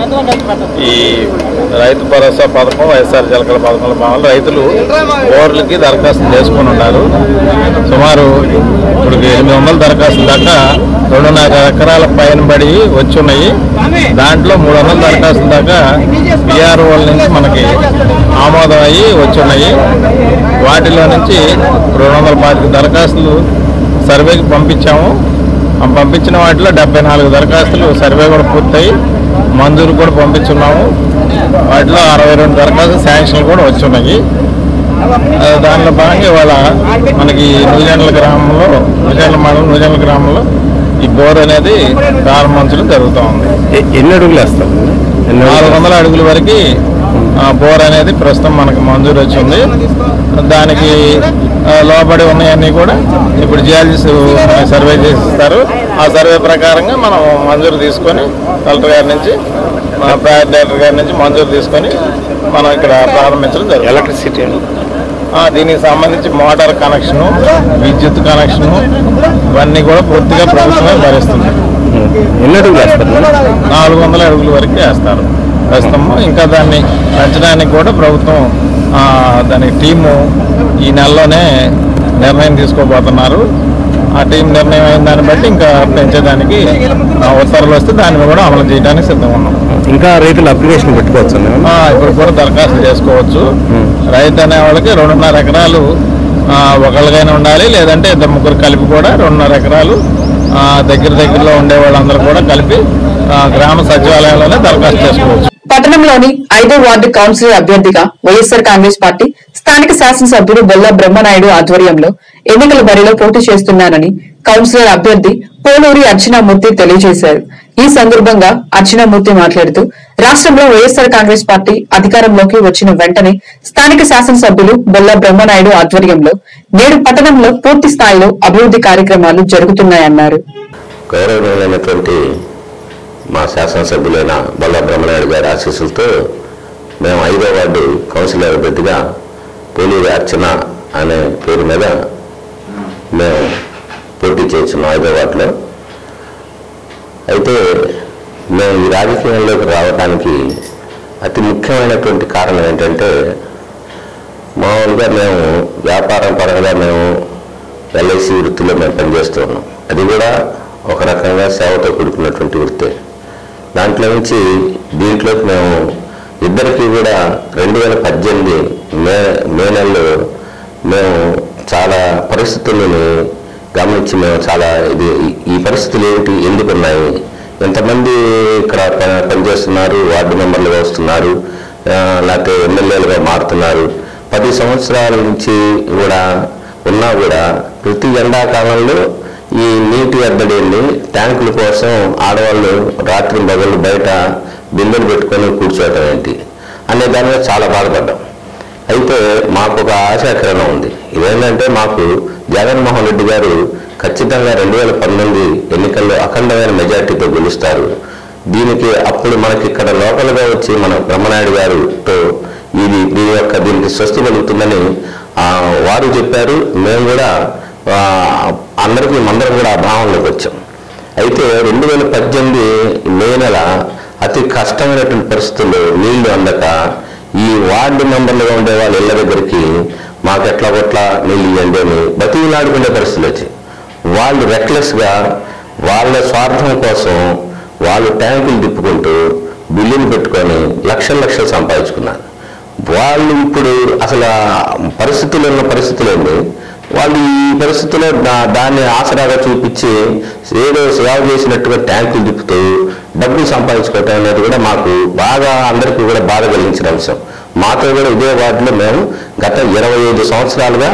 ఈ రైతు భరోసా పథకం వైఎస్ఆర్ జలకళ పథకంలో భాగంగా రైతులు బోర్లకి దరఖాస్తు చేసుకొని ఉన్నారు సుమారు ఇప్పుడు ఎనిమిది వందల దరఖాస్తుల దాకా రెండున్నర ఎకరాల పైన పడి వచ్చి ఉన్నాయి దాంట్లో మూడు వందల దరఖాస్తుల దాకా బీఆర్ఓల నుంచి మనకి ఆమోదం అయ్యి వచ్చి ఉన్నాయి వాటిలో నుంచి రెండు వందల పాతిక దరఖాస్తులు సర్వేకి పంపించాము ఆ పంపించిన వాటిలో డెబ్బై నాలుగు దరఖాస్తులు సర్వే కూడా పూర్తయి మంజూరు కూడా పంపించున్నాము వాటిలో అరవై రెండు దరఖాస్తులు శాంక్షన్ కూడా వచ్చున్నాయి ఆ, దానిలో భాగంగా ఇవాళ మనకి నూజెండ్ల గ్రామంలో నూజెండ్ల మండలం నూజెండ్ల గ్రామంలో ఈ బోర్ అనేది ప్రారంభించడం జరుగుతూ ఉంది ఎన్ని అడుగులు వేస్తారు నాలుగు వందల అడుగుల వరకు ఆ, బోర్ అనేది ప్రస్తుతం మనకి మంజూరు వచ్చింది దానికి ఆ, లోబడి ఉన్నాయన్నీ కూడా ఇప్పుడు జియాలజిస్ట్ సర్వే చేసిస్తారు ఆ సర్వే ప్రకారంగా మనం మంజూరు తీసుకొని కలెక్టర్ గారి నుంచి మన ప్రయర్ డైరెక్టర్ గారి నుంచి మంజూరు తీసుకొని మనం ఇక్కడ ప్రారంభించడం జరుగుతుంది ఎలక్ట్రిసిటీ ఆ, దీనికి సంబంధించి మోటార్ కనెక్షను విద్యుత్ కనెక్షను ఇవన్నీ కూడా పూర్తిగా ప్రభుత్వమే భరిస్తుంది ఎన్ని అడుగులు వేస్తారు నాలుగు వందల అడుగుల వరకు వేస్తారు ప్రస్తుతం ఇంకా దాన్ని పెంచడానికి కూడా ప్రభుత్వం ఆ, దాని టీము ఈ నెలలోనే నిర్ణయం తీసుకోబోతున్నారు ఆ టీం నిర్ణయం అయిన దాన్ని బట్టి ఇంకా పెంచేదానికి ఆ, ఉత్తర్వులు వస్తే దాన్ని కూడా అమలు చేయడానికి సిద్ధంగా ఉన్నాం ఇంకా రైతులు అప్లికేషన్ పెట్టుకోవచ్చు ఆ, ఇప్పుడు కూడా దరఖాస్తు చేసుకోవచ్చు రైతు అనే వాళ్ళకి రెండున్నర ఎకరాలు ఆ, ఒకళ్ళకైనా ఉండాలి లేదంటే ఇద్దరు ముగ్గురు కలిపి కూడా రెండున్నర ఎకరాలు ఆ, దగ్గర దగ్గరలో ఉండే వాళ్ళందరూ కూడా కలిపి ఆ, గ్రామ సచివాలయంలోనే దరఖాస్తు చేసుకోవచ్చు పట్టణంలోని ఐదో వార్డు కౌన్సిలర్ అభ్యర్థిగా వైఎస్సార్ కాంగ్రెస్ పార్టీ స్థానిక శాసనసభ్యులు బొల్ల బ్రహ్మనాయుడు ఆధ్వర్యంలో ఎన్నికల బరిలో పోటీ చేస్తున్నానని కౌన్సిలర్ అభ్యర్థి పోలూరి అర్చనామూర్తి తెలియజేశారు ఈ సందర్భంగా అర్చనామూర్తి మాట్లాడుతూ రాష్ట్రంలో వైఎస్సార్ కాంగ్రెస్ పార్టీ అధికారంలోకి వచ్చిన వెంటనే స్థానిక శాసనసభ్యులు బొల్ల బ్రహ్మనాయుడు ఆధ్వర్యంలో నేడు పట్టణంలో పూర్తి స్థాయిలో అభివృద్ధి కార్యక్రమాలు జరుగుతున్నాయన్నారు గౌరవనీయులైనటువంటి మా శాసనసభ్యులైన బొల్ల బ్రహ్మనాయుడు గారి ఆశీస్సులతో మేము ఐదో వార్డు కౌన్సిలర్ అభ్యర్థిగా పోలూరి అర్చన అనే పేరు మీద మేము పోటీ చేస్తున్నాం ఐదో వార్డులో అయితే మేము ఈ రాజకీయంలోకి రావడానికి అతి ముఖ్యమైనటువంటి కారణం ఏంటంటే మామూలుగా మేము వ్యాపారం పరంగా మేము ఎల్ఐసి వృత్తిలో మేము పనిచేస్తూ ఉన్నాం అది కూడా ఒక రకంగా సేవతో కూడుకున్నటువంటి వృత్తే దాంట్లో నుంచి దీంట్లోకి మేము ఇద్దరికి కూడా రెండు వేల పద్దెనిమిది మే మే నెలలో మేము చాలా పరిస్థితులను గమనించి మేము చాలా ఇది ఈ పరిస్థితులు ఏంటి ఎందుకు ఉన్నాయి ఎంతమంది ఇక్కడ ప- పనిచేస్తున్నారు వార్డు మెంబర్లుగా వస్తున్నారు ఆ, లేకపోతే ఎమ్మెల్యేలుగా మారుతున్నారు పది సంవత్సరాల నుంచి కూడా ఉన్నా కూడా ప్రతి ఎండాకాలంలో ఈ నీటి ఎద్దడిని ట్యాంకుల కోసం ఆడవాళ్ళు రాత్రి బదులు బయట బిందెలు పెట్టుకొని కూర్చోవటం ఏంటి అనే దాని మీద చాలా బాధపడ్డాం అయితే మాకు ఒక ఆశాకిరణం ఉంది ఇదేంటంటే మాకు జగన్మోహన్ రెడ్డి గారు ఖచ్చితంగా రెండు వేల పంతొమ్మిది ఎన్నికల్లో అఖండమైన మెజార్టీతో గెలుస్తారు దీనికి అప్పుడు మనకి ఇక్కడ లోకల్గా వచ్చి మన బ్రహ్మనాయుడు గారుతో ఇది దీని యొక్క దీనికి స్వస్తి కలుగుతుందని ఆ, వారు చెప్పారు మేము కూడా ఆ, అందరికీ మందరం కూడా ఆ భావనలోకి వచ్చాం అయితే రెండు వేల పద్దెనిమిది మే నెల అతి కష్టమైనటువంటి పరిస్థితుల్లో నీళ్లు అందక ఈ వార్డు మెంబర్లుగా ఉండే వాళ్ళ ఇళ్ళ దగ్గరికి మాకు ఎట్లా కొట్లా నీళ్ళు ఇవ్వండి అని బతికిలాడుకునే పరిస్థితులు వచ్చాయి వాళ్ళు రెక్లెస్గా వాళ్ళ స్వార్థం కోసం వాళ్ళు ట్యాంకులు తిప్పుకుంటూ బిల్లులు పెట్టుకొని లక్షల లక్షలు సంపాదించుకున్నారు వాళ్ళు ఇప్పుడు అసలు ఆ పరిస్థితులు ఉన్న పరిస్థితులు ఏంటి వాళ్ళు ఈ పరిస్థితుల్లో దా- దాన్ని ఆసరాగా చూపించి ఏదో సేవ చేసినట్టుగా ట్యాంకులు తిప్పుతూ డబ్బులు సంపాదించుకోవటం అనేది కూడా మాకు బాగా అందరికీ కూడా బాధ కలిగించిన అంశం మాతో కూడా ఇదే వార్డులో మేము గత ఇరవై ఐదు సంవత్సరాలుగా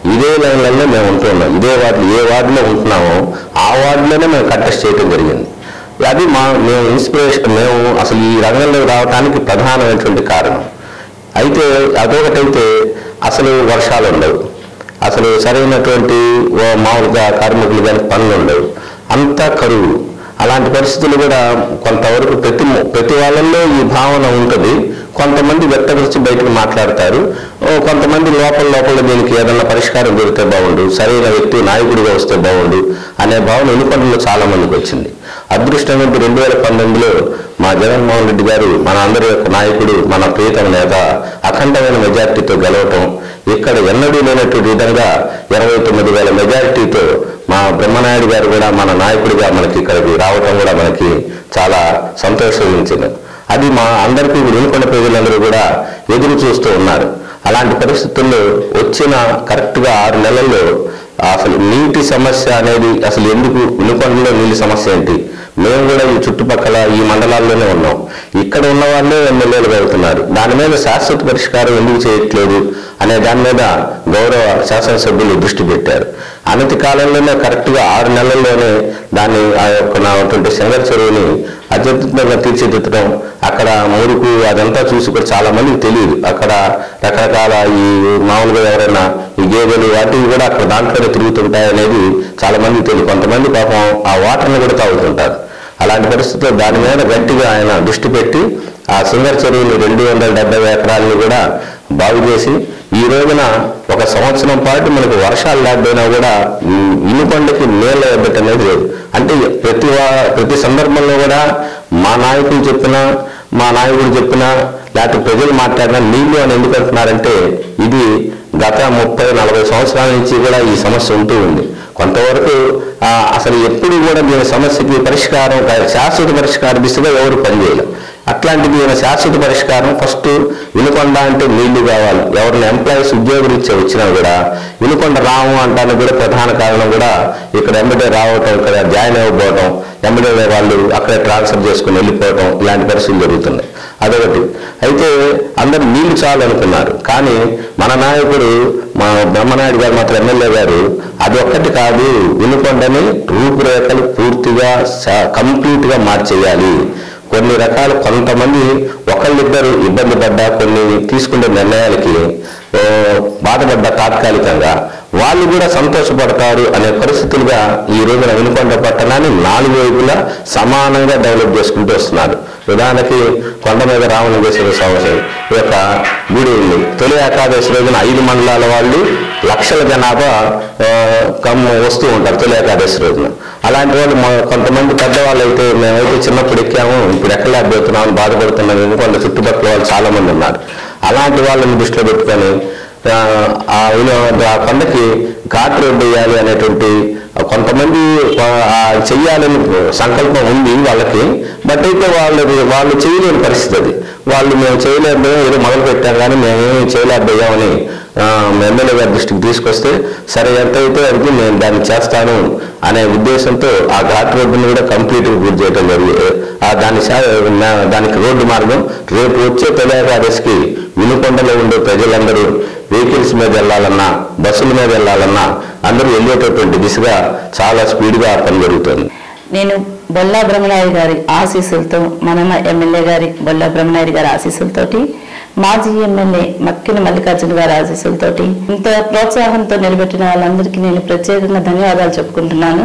ఇదే లైన్లలో మేము ఉంటున్నాం ఇదే వార్డు ఏ వార్డులో ఉంటున్నామో ఆ వార్డులోనే మేము కంటెస్ట్ చేయడం జరిగింది అది మా మేము ఇన్స్పిరేషన్ మేము అసలు ఈ రంగంలో రావడానికి ప్రధానమైనటువంటి కారణం అయితే అదొకటైతే అసలు వర్షాలు ఉండవు అసలు సరైనటువంటి ఓ మామూలుగా కార్మికులు కానీ పనులు ఉండవు అంతా కరువు అలాంటి పరిస్థితులు కూడా కొంతవరకు ప్రతి ప్రతి వాళ్ళల్లో ఈ భావన ఉంటుంది కొంతమంది వ్యక్తపరిచి బయటకు మాట్లాడతారు ఓ కొంతమంది లోపల లోపల దీనికి ఏదైనా పరిష్కారం దొరికితే బాగుండు సరైన వ్యక్తి నాయకుడిగా వస్తే బాగుండు అనే భావన ఎన్నికొండలో చాలా మందికి వచ్చింది అదృష్టవంతు రెండు వేల పంతొమ్మిదిలో మా జగన్మోహన్ రెడ్డి గారు మన అందరి యొక్క నాయకుడు మన ప్రియతమ నేత అఖండమైన మెజార్టీతో గెలవటం ఇక్కడ ఎన్నడూ లేనటువంటి విధంగా ఇరవై తొమ్మిది వేల మెజారిటీతో మా బ్రహ్మనాయుడు గారు కూడా మన నాయకుడిగా మనకి ఇక్కడికి రావటం కూడా మనకి చాలా సంతోషించింది అది మా అందరికీ వినుకొండ ప్రజలందరూ కూడా ఎదురు చూస్తూ ఉన్నారు అలాంటి పరిస్థితుల్లో వచ్చిన కరెక్ట్గా ఆరు నెలల్లో అసలు నీటి సమస్య అనేది అసలు ఎందుకు వినుకొండలో నీళ్ళ సమస్య ఏంటి మేము కూడా ఈ చుట్టుపక్కల ఈ మండలాల్లోనే ఉన్నాం ఇక్కడ ఉన్న వాళ్ళే ఎమ్మెల్యేలు వెళ్తున్నారు దాని మీద శాశ్వత పరిష్కారం ఎందుకు చేయట్లేదు అనే దాని మీద గౌరవ శాసనసభ్యులు దృష్టి పెట్టారు అనతి కాలంలోనే కరెక్ట్గా ఆరు నెలల్లోనే దాన్ని ఆ యొక్క నాటువంటి శంగర్ చెరువుని అత్యద్భుతంగా తీర్చిదిద్దడం అక్కడ మురుకు అదంతా చూసి కూడా చాలా మందికి తెలియదు అక్కడ రకరకాల ఈ మామూలుగా ఎవరైనా ఈ గేదెలు వాటివి కూడా అక్కడ దాంట్లోనే తిరుగుతుంటాయి అనేది చాలా మందికి తెలియదు కొంతమంది పాపం ఆ వాటర్ని కూడా తాగుతుంటారు అలాంటి పరిస్థితుల్లో దాని మీద గట్టిగా ఆయన దృష్టి పెట్టి ఆ సింగర్ చెరువుని రెండు వందల డెబ్బై ఎకరాలను కూడా బాగు చేసి ఈ రోజున ఒక సంవత్సరం పాటు మనకు వర్షాలు లేకపోయినా కూడా ఉమ్, ఇనుకొండకి నీళ్ళ ఎద్దట అనేది లేదు అంటే ప్రతి వా- ప్రతి సందర్భంలో కూడా మా నాయకులు చెప్పినా మా నాయకుడు చెప్పినా లేకపోతే ప్రజలు మాట్లాడినా నీళ్లు అని ఎందుకు అంటున్నారంటే ఇది గత ముప్పై నలభై సంవత్సరాల నుంచి కూడా ఈ సమస్య ఉంటూ ఉంది కొంతవరకు ఆ, అసలు ఎప్పుడు కూడా దీని సమస్యకి పరిష్కారం శాశ్వత పరిష్కార దిశగా ఎవరు పనిచేయలేదు అట్లాంటిది ఈయన శాశ్వత పరిష్కారం ఫస్ట్ వినుకొండ అంటే నీళ్లు కావాలి ఎవరిని ఎంప్లాయీస్ ఉద్యోగరీత్యా వచ్చినా కూడా వినుకొండ రాము అంటానికి కూడా ప్రధాన కారణం కూడా ఇక్కడ ఎంబడే రావటం ఇక్కడ జాయిన్ అవ్వకపోవటం ఎంబడే వాళ్ళు అక్కడే ట్రాన్స్ఫర్ చేసుకుని వెళ్ళిపోవటం ఇలాంటి పరిస్థితులు జరుగుతున్నాయి అదొకటి అయితే అందరు నీళ్లు చాలు అనుకున్నారు కానీ మన నాయకుడు మా బ్రహ్మనాయుడు గారు మాత్రం ఎమ్మెల్యే గారు అది ఒక్కటి కాదు వినుకొండని రూపురేఖలు పూర్తిగా కంప్లీట్ గా మార్చేయాలి కొన్ని రకాల కొంతమంది ఒకళ్ళిద్దరు ఇబ్బంది పడ్డా కొన్ని తీసుకునే నిర్ణయాలకి ఓ, బాధపడ్డ తాత్కాలికంగా వాళ్ళు కూడా సంతోషపడతారు అనే పరిస్థితులుగా ఈ రోజున వినుకొండ పట్టణాన్ని నాలుగు వైపులా సమానంగా డెవలప్ చేసుకుంటూ వస్తున్నారు ఉదాహరణకి కొండ మీద రామలింగేశ్వర స్వామి ఈ యొక్క గుడి ఉంది తొలి ఏకాదశి రోజున ఐదు మండలాల వాళ్ళు లక్షల జనాభా ఆ, కమ్ వస్తూ ఉంటారు తొలి ఏకాదశి రోజున అలాంటి వాళ్ళు మా- కొంతమంది పెద్దవాళ్ళు అయితే మేమైతే చిన్నప్పుడు ఎక్కాము ఇప్పుడు ఎక్కడ లేకపోతున్నామని బాధపడుతున్నాం ఎందుకంటే చుట్టుపక్కల వాళ్ళు చాలా మంది ఉన్నారు అలాంటి వాళ్ళని దృష్టిలో పెట్టుకొని ఆ, ఆ వినో- ఆ కొండకి ఘాట్ రోడ్డు వేయాలి అనేటువంటి కొంతమంది ఆ- ఆ చెయ్యాలని సంకల్పం ఉంది వాళ్ళకి బట్ అయితే వాళ్ళది వాళ్ళు చేయలేని పరిస్థితి అది వాళ్ళు మేము చేయలేదు ఏదో మొదలు పెట్టాం కానీ మేమేమి చేయలేకపోయామని ఆ, ఎమ్మెల్యే గారి దృష్టికి తీసుకొస్తే సరే ఎంత అయితే అడిగి నేను దాన్ని చేస్తాను అనే ఉద్దేశంతో ఆ ఘాట్ రోడ్డుని కూడా కంప్లీట్గా పూర్తి చేయడం జరిగింది ఆ దాని శా- నా- దానికి రోడ్డు మార్గం రేపు వచ్చే తెలంగాణకి వినుకొండలో ఉండే ప్రజలందరూ వెహికల్స్ మీద వెళ్ళాలన్నా బస్సుల మీద వెళ్ళాలన్నా అందరూ వెళ్ళేటటువంటి దిశగా చాలా స్పీడ్గా పని జరుగుతుంది నేను బొల్లా బ్రహ్మనాయుడు గారి ఆశీస్సులతో మన ఎమ్మెల్యే గారి బొల్లా బ్రహ్మనాయుడు గారి ఆశీస్సులతోటి మాజీ ఎమ్మెల్యే మక్కిన మల్లికార్జున గారి ఆశీస్సులతోటి ఇంత ప్రోత్సాహంతో నిలబెట్టిన వాళ్ళందరికీ నేను ప్రత్యేకంగా ధన్యవాదాలు చెప్పుకుంటున్నాను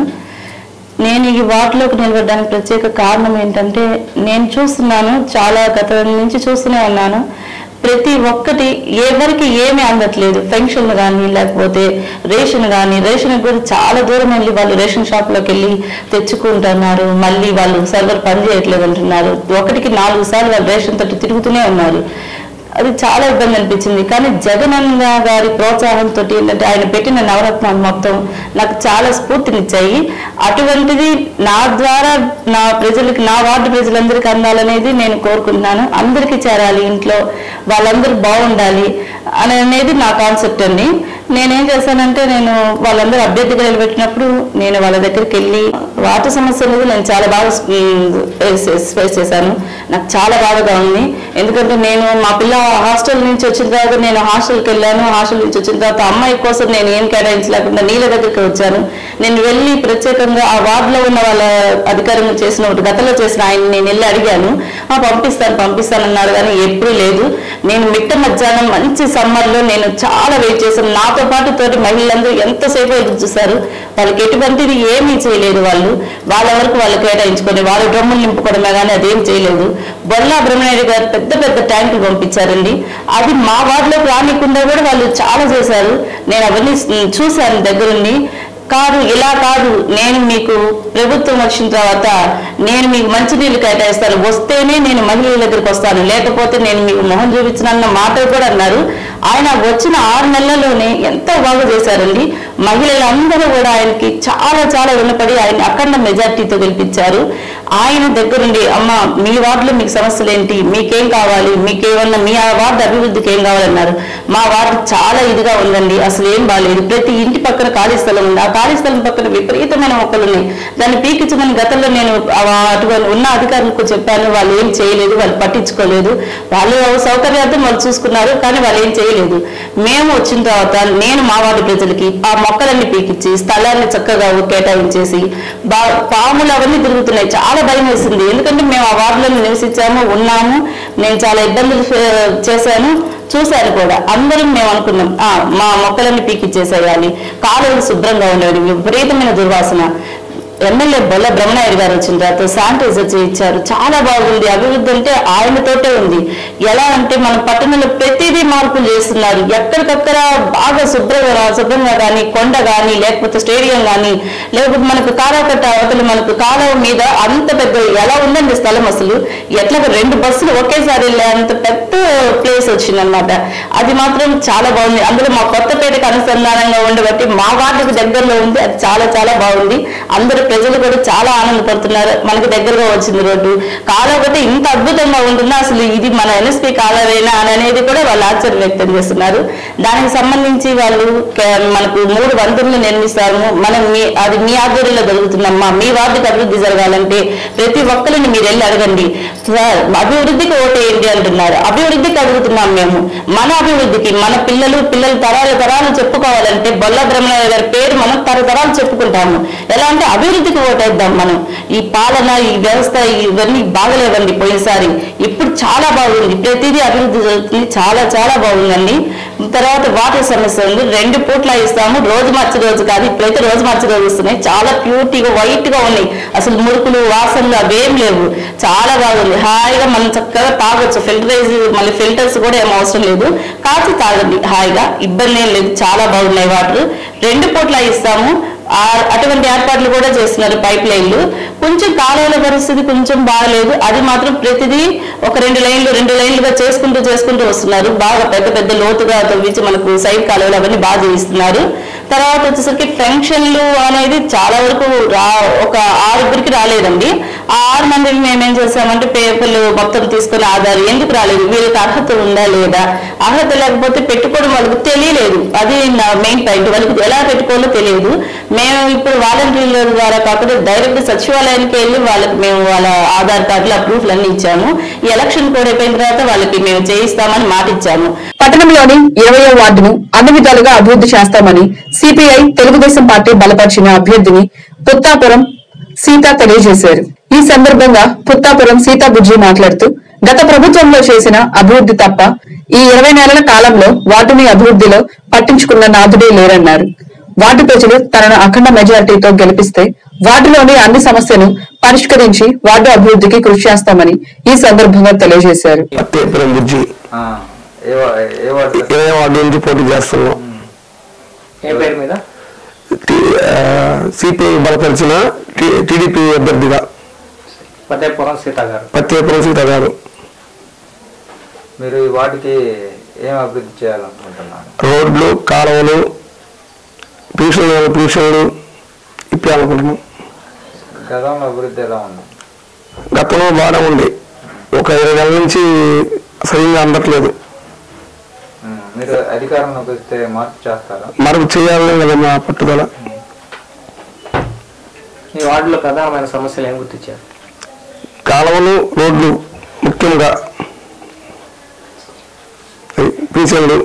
నేను ఈ వార్డులోకి నిలబడడానికి ప్రత్యేక కారణం ఏంటంటే నేను చూస్తున్నాను చాలా గత నుంచి చూస్తూనే ఉన్నాను ప్రతి ఒక్కటి ఎవరికి ఏమీ అందట్లేదు పెన్షన్లు కానీ లేకపోతే రేషన్ కానీ రేషన్ కూడా చాలా దూరం వెళ్ళి వాళ్ళు రేషన్ షాప్లోకి వెళ్ళి తెచ్చుకుంటున్నారు మళ్ళీ వాళ్ళు సర్వర్ పని చేయట్లేదు అంటున్నారు ఒకటికి నాలుగు సార్లు వాళ్ళు రేషన్ తోటి తిరుగుతూనే ఉన్నారు అది చాలా ఇబ్బంది అనిపించింది కానీ జగనన్న గారి ప్రోత్సాహంతో ఏంటంటే ఆయన పెట్టిన నవరత్నాలు మొత్తం నాకు చాలా స్ఫూర్తినిచ్చాయి అటువంటిది నా ద్వారా నా ప్రజలకి నా వార్డు ప్రజలందరికీ అందాలనేది నేను కోరుకుంటున్నాను అందరికీ చేరాలి ఇంట్లో వాళ్ళందరూ బాగుండాలి అని అనేది నా కాన్సెప్ట్ అండి నేనేం చేశానంటే నేను వాళ్ళందరూ అభ్యర్థిగా నిలబెట్టినప్పుడు నేను వాళ్ళ దగ్గరికి వెళ్ళి వాటర్ సమస్య అనేది నేను చాలా బాగా ఫేస్ చేశాను నాకు చాలా బాధగా ఉంది ఎందుకంటే నేను మా పిల్ల హాస్టల్ నుంచి వచ్చిన తర్వాత నేను హాస్టల్కి వెళ్ళాను హాస్టల్ నుంచి వచ్చిన తర్వాత అమ్మాయి కోసం నేను ఏం కేటాయించలేకుండా నీళ్ళ దగ్గరికి వచ్చాను నేను వెళ్ళి ప్రత్యేకంగా ఆ వార్డులో ఉన్న వాళ్ళ అధికారంగా చేసిన ఒకటి గతంలో చేసిన ఆయన నేను వెళ్ళి అడిగాను "ఆ, పంపిస్తాను పంపిస్తాను అన్నారు కానీ ఎప్పుడూ లేదు నేను మిట్ట మధ్యాహ్నం మంచి సమ్మర్లో నేను చాలా వెయిట్ చేశాను నాతో పాటు తోటి మహిళలందరూ ఎంతసేపు ఎదురు చూశారు వాళ్ళకి ఎటువంటిది ఏమీ చేయలేదు వాళ్ళు వాళ్ళ వరకు వాళ్ళు కేటాయించుకొని వాళ్ళ డ్రమ్ములు నింపుకోవడమే కానీ అదేం చేయలేదు బొల్లా బ్రహ్మనాయుడు గారు పెద్ద పెద్ద ట్యాంకులు పంపించారండి అది మా వార్డులోకి రానికుండా కూడా వాళ్ళు చాలా చేశారు నేను అవన్నీ చూశాను దగ్గరుండి కాదు ఇలా కాదు నేను మీకు ప్రభుత్వం వచ్చిన తర్వాత నేను మీకు మంచినీళ్ళు కేటాయిస్తాను వస్తేనే నేను మహిళల దగ్గరికి వస్తాను లేకపోతే నేను మీకు మొహం చూపించనన్న మాట కూడా అన్నారు ఆయన వచ్చిన ఆరు నెలల్లోనే ఎంతో బాగా చేశారండి మహిళలందరూ కూడా ఆయనకి చాలా చాలా రుణపడి ఆయన అఖండ మెజార్టీతో గెలిపించారు ఆయన దగ్గరుండి అమ్మ మీ వార్డులో మీకు సమస్యలు ఏంటి మీకేం కావాలి మీకేమన్నా మీ ఆ వార్డు అభివృద్ధికి ఏం కావాలన్నారు మా వార్డు చాలా ఇదిగా ఉందండి అసలు ఏం బాగాలేదు ప్రతి ఇంటి పక్కన ఖాళీ స్థలం ఉంది ఆ ఖాళీ స్థలం పక్కన విపరీతమైన మొక్కలు ఉన్నాయి దాన్ని పీకించమని గతంలో నేను ఆ- అటువంటి ఉన్న అధికారులకు చెప్పాను వాళ్ళు ఏం చేయలేదు వాళ్ళు పట్టించుకోలేదు వాళ్ళు సౌకర్యార్థం వాళ్ళు చూసుకున్నారు కానీ వాళ్ళు ఏం చేయలేదు మేము వచ్చిన తర్వాత నేను మా వార్డు ప్రజలకి ఆ మొక్కలన్నీ పీకిచ్చి స్థలాన్ని చక్కగా కేటాయించేసి బా పాములు అవన్నీ తిరుగుతున్నాయి చాలా భయం వేసింది ఎందుకంటే మేము ఆ వార్డులో నివసించాము ఉన్నాము నేను చాలా ఇబ్బందులు ఫే- చేశాను చూశాను కూడా అందరం మేము అనుకున్నాం "ఆ, మా మొక్కలన్నీ పీకిచ్చేసేయాలి కాలువలు శుభ్రంగా ఉండేవి విపరీతమైన దుర్వాసన ఎమ్మెల్యే బొల్ల బ్రహ్మనాయుడు గారు వచ్చిన తర్వాత శానిటైజర్ చేయించారు చాలా బాగుంది అభివృద్ధి అంటే ఆయనతోటే ఉంది ఎలా అంటే మన పట్టణంలో ప్రతిదీ మార్పులు చేస్తున్నారు ఎక్కడికక్కడ బాగా శుభ్రంగా శుభ్రంగా కానీ కొండ కానీ లేకపోతే స్టేడియం కానీ లేకపోతే మనకు కారాకట్ట అవతల మనకు కాలువ మీద అంత పెద్ద ఎలా ఉందండి స్థలం అసలు ఎట్లా రెండు బస్సులు ఒకేసారి వెళ్ళే అంత పెద్ద ప్లేస్ వచ్చిందనమాట అది మాత్రం చాలా బాగుంది అందులో మా కొత్తపేటకు అనుసంధానంగా ఉండబట్టి మా వార్డుకు దగ్గరలో ఉంది అది చాలా చాలా బాగుంది అందరు ప్రజలు కూడా చాలా ఆనందపడుతున్నారు మనకి దగ్గరగా వచ్చింది రోడ్డు కాలువ ఒకటి ఇంత అద్భుతంగా ఉంటుందా అసలు ఇది మన ఎన్ఎస్పి కాలువేనా అని అనేది కూడా వాళ్ళు ఆశ్చర్యం వ్యక్తం చేస్తున్నారు దానికి సంబంధించి వాళ్ళు కే- మనకు మూడు వంతులు నిర్మిస్తారు మనం మీ అది మీ ఆధ్వర్యంలో జరుగుతుందమ్మా మీ వార్డుకి అభివృద్ధి జరగాలంటే ప్రతి ఒక్కరిని మీరు వెళ్ళి అడగండి సార్ అభివృద్ధికి ఓటేయండి అంటున్నారు అభివృద్ధికి అడుగుతున్నాం మేము మన అభివృద్ధికి మన పిల్లలు పిల్లలు తరాలు తరాలు చెప్పుకోవాలంటే బొల్ల బ్రహ్మయ్య గారి పేరు మనం తరతరాలు చెప్పుకుంటాము ఎలా అంటే అభివృద్ధికి ఓటేద్దాం మనం ఈ పాలన ఈ వ్యవస్థ ఇవన్నీ బాగలేవండి పోయినసారి ఇప్పుడు చాలా బాగుంది ప్రతిదీ అభివృద్ధి జరుగుతుంది చాలా చాలా బాగుందండి తర్వాత వాటర్ సమస్య ఉంది రెండు పూట్ల ఇస్తాము రోజు మార్చి రోజు కాదు ఇప్పుడైతే రోజు మార్చి రోజు వస్తున్నాయి చాలా ప్యూరిటీగా వైట్ గా ఉన్నాయి అసలు మురుకులు వాసనలు అవేం లేవు చాలా బాగుంది హాయిగా మనం చక్కగా తాగొచ్చు ఫిల్టరైజ్ మళ్ళీ ఫిల్టర్స్ కూడా ఏం అవసరం లేదు కాచి తాగండి హాయిగా ఇబ్బంది ఏం లేదు చాలా బాగున్నాయి వాటర్ రెండు పూట్ల ఇస్తాము ఆ- అటువంటి ఏర్పాట్లు కూడా చేస్తున్నారు పైప్ లైన్లు కొంచెం కాలువల పరిస్థితి కొంచెం బాగలేదు అది మాత్రం ప్రతిదీ ఒక రెండు లైన్లు రెండు లైన్లుగా చేసుకుంటూ చేసుకుంటూ వస్తున్నారు బాగా పెద్ద పెద్ద లోతుగా తవ్వించి మనకు సైడ్ కాలువలు అవన్నీ బాగా చేయిస్తున్నారు తర్వాత వచ్చేసరికి పెన్షన్లు అనేది చాలా వరకు రా ఒక ఆరుగురికి రాలేదండి ఆ ఆరు మందిని మేము ఏం చేసామంటే పేపర్లు మొత్తం తీసుకొని ఆధార్ ఎందుకు రాలేదు వీళ్ళకి అర్హత ఉందా లేదా అర్హత లేకపోతే పెట్టుకోవడం వాళ్ళకి తెలియలేదు అది నా మెయిన్ పాయింట్ వాళ్ళకి ఎలా పెట్టుకోవాలో తెలియదు మేము ఇప్పుడు వాలంటీర్ల ద్వారా కాకుండా డైరెక్ట్ సచివాలయానికి వెళ్ళి వాళ్ళకి మేము వాళ్ళ ఆధార్ కార్డులు ఆ ప్రూఫ్లు అన్ని ఇచ్చాము ఈ ఎలక్షన్ కోడ్ అయిపోయిన తర్వాత వాళ్ళకి మేము చేయిస్తామని మాట ఇచ్చాము పట్టణంలోని ఇరవయో వార్డును అన్ని విధాలుగా అభివృద్ధి చేస్తామని సిపిఐ తెలుగుదేశం పార్టీ బలపరిచిన అభ్యర్థిని పుత్తాపురం సీత తెలియజేశారు ఈ సందర్భంగా పుత్తాపురం సీతా బుజ్జి మాట్లాడుతూ గత ప్రభుత్వంలో చేసిన అభివృద్ధి తప్ప ఈ ఇరవై నెలల కాలంలో వార్డుని అభివృద్ధిలో పట్టించుకున్న నాదుడే లేరన్నారు వార్డు ప్రజలు తనను అఖండ మెజారిటీతో గెలిపిస్తే వార్డులోని అన్ని సమస్యను పరిష్కరించి వార్డు అభివృద్ధికి కృషి చేస్తామని ఈ సందర్భంగా తెలియజేశారు పేపరం బుజ్జి ఇరవై వార్డు నుంచి పోటీ చేస్తున్నాం ఏ పేరు మీద సిపిఐ బలపరిచిన టీడీపీ అభ్యర్థిగా ఫతేపురం సీత గారు పత్తేపురం సీత గారు మీరు ఈ వాటికి ఏం అభివృద్ధి చేయాలనుకుంటున్నారు రోడ్లు కాలువలు ట్యూషన్లు ట్యూషన్లు ఇప్పాలనుకుంటున్నాం గతంలో అభివృద్ధి ఎలా ఉంది గతంలో బాగానే ఉంది ఒక ఇరవై నెలల నుంచి సరిగ్గా అందట్లేదు మీరు అధికారంలోకి వస్తే మార్పు చేస్తారా మరొక చేయాలని కదా మా పట్టుదల మీ వార్డులో ప్రధానమైన సమస్యలు ఏం గుర్తించారు కాలువలు రోడ్లు ముఖ్యంగా పీసీలు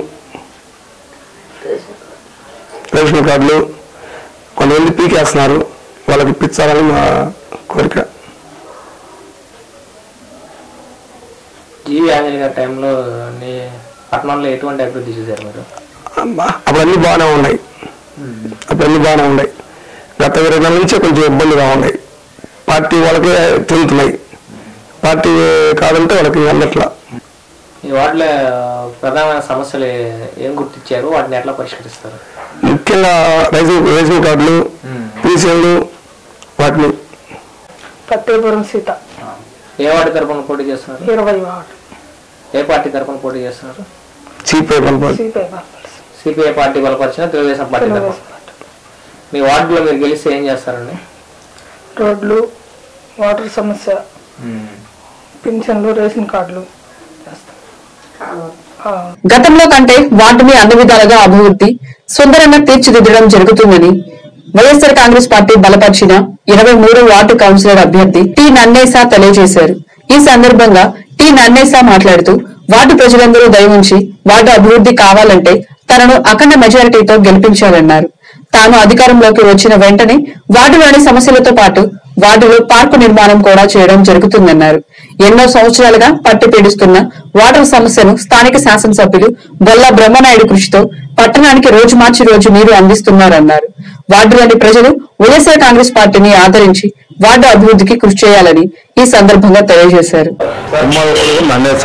రేషన్ కార్డులు కొంతమంది పీకేస్తున్నారు వాళ్ళకి ఇప్పించాలని మా కోరిక జీవి ఆంజనేయ గారి టైంలో నీ పట్టణంలో ఎటువంటి అభివృద్ధి చూశారు మీరు అమ్మా, అప్పుడు అన్ని బాగానే ఉన్నాయి అప్పుడు అన్ని బాగానే ఉన్నాయి గత ఇరవై నెలల నుంచే కొంచెం ఇబ్బందిగా ఉన్నాయి పార్టీ వాళ్ళకే తింటున్నాయి పార్టీ కాదంటే వాళ్ళకి అందట్లా ఈ వార్డులో ప్రధానమైన సమస్యలు ఏం గుర్తించారు వాటిని ఎట్లా పరిష్కరిస్తారు ముఖ్యంగా రేషన్ రేషన్ కార్డులు పీసీలు వాటిని పత్తేపురం సీత ఏ వార్డు తరపున పోటీ చేస్తున్నారు ఇరవై వార్డు ఏ పార్టీ తరపున పోటీ చేస్తున్నారు చీపే పనులు సిపిఐ సిపిఐ పార్టీ బలపరిచిన తెలుగుదేశం పార్టీ తరపున మీ వార్డులో మీరు గెలిస్తే ఏం చేస్తారండి రోడ్లు వాటర్ సమస్య పింఛన్లు రేషన్ కార్డులు ఆ, గతంలో కంటే వార్డుని అన్ని విధాలుగా అభివృద్ధి సుందరంగా తీర్చిదిద్దడం జరుగుతుందని వైఎస్ఆర్ కాంగ్రెస్ పార్టీ బలపరిచిన ఇరవై మూడు వార్డు కౌన్సిలర్ అభ్యర్థి టి నన్నేసా తెలియజేశారు ఈ సందర్భంగా టి నన్నేసా మాట్లాడుతూ వార్డు ప్రజలందరూ దయవుంచి వార్డు అభివృద్ధి కావాలంటే తనను అఖండ మెజారిటీతో గెలిపించాలన్నారు తాను అధికారంలోకి వచ్చిన వెంటనే వార్డులోని సమస్యలతో పాటు వార్డులో పార్కు నిర్మాణం కూడా చేయడం జరుగుతుందన్నారు ఎన్నో సంవత్సరాలుగా పట్టి పీడిస్తున్న వాటర్ సమస్యను స్థానిక శాసనసభ్యులు బొల్లా బ్రహ్మనాయుడు కృషితో పట్టణానికి రోజు మార్చి రోజు నీరు అందిస్తున్నారన్నారు వార్డులోని ప్రజలు వైఎస్ఆర్ కాంగ్రెస్ పార్టీని ఆదరించి వార్డు అభివృద్ధికి కృషి చేయాలని ఈ సందర్భంగా తెలియజేశారు నన్నేస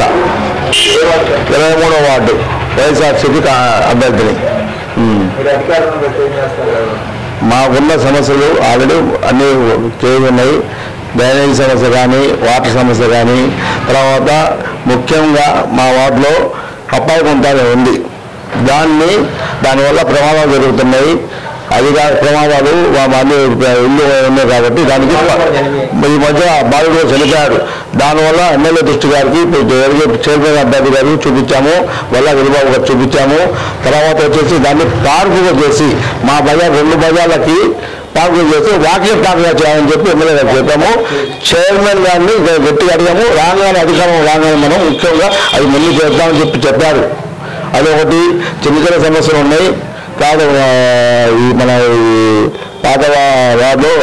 ఇరవై మూడో వార్డు వైఎస్ఆర్సీపీ అభ్యర్థిని ఉమ్. మీరు అధికారంలోకి వస్తే ఏం చేస్తారు మాకున్న సమస్యలు ఆల్రెడీ అన్ని చేసి ఉన్నాయి డ్రైనేజ్ సమస్య కానీ వాటర్ సమస్య కానీ తర్వాత ముఖ్యంగా మా వార్డులో అప్పాయి గుంటానే ఉంది దాన్ని దానివల్ల ప్రమాదాలు జరుగుతున్నాయి అది కాక ప్రమాదాలు మా అన్ని ఇల్లు ఉన్నాయి కాబట్టి దానికి ఈ మధ్య బాలుడు చనిపోయాడు దానివల్ల ఎమ్మెల్యే దృష్టి గారికి ఇప్పుడు చైర్మన్ అభ్యర్థి గారికి చూపించాము వల్ల విలుబాబు గారు చూపించాము తర్వాత వచ్చేసి దాన్ని పార్కుగా చేసి మా బజార్ రెండు బజార్లకి పార్కులు చేసి వాకింగ్ పార్కుగా చేయాలని చెప్పి ఎమ్మెల్యే గారు చెప్పాము చైర్మన్ గారిని గట్టిగా అడిగాము రాగానే అధికారం రాగానే మనం ముఖ్యంగా అది మళ్ళీ చేద్దామని చెప్పి చెప్పారు అది ఒకటి చిన్న చిన్న సమస్యలు ఉన్నాయి కాదు ఆ, ఈ మన ఈ పాత వా- వార్డులో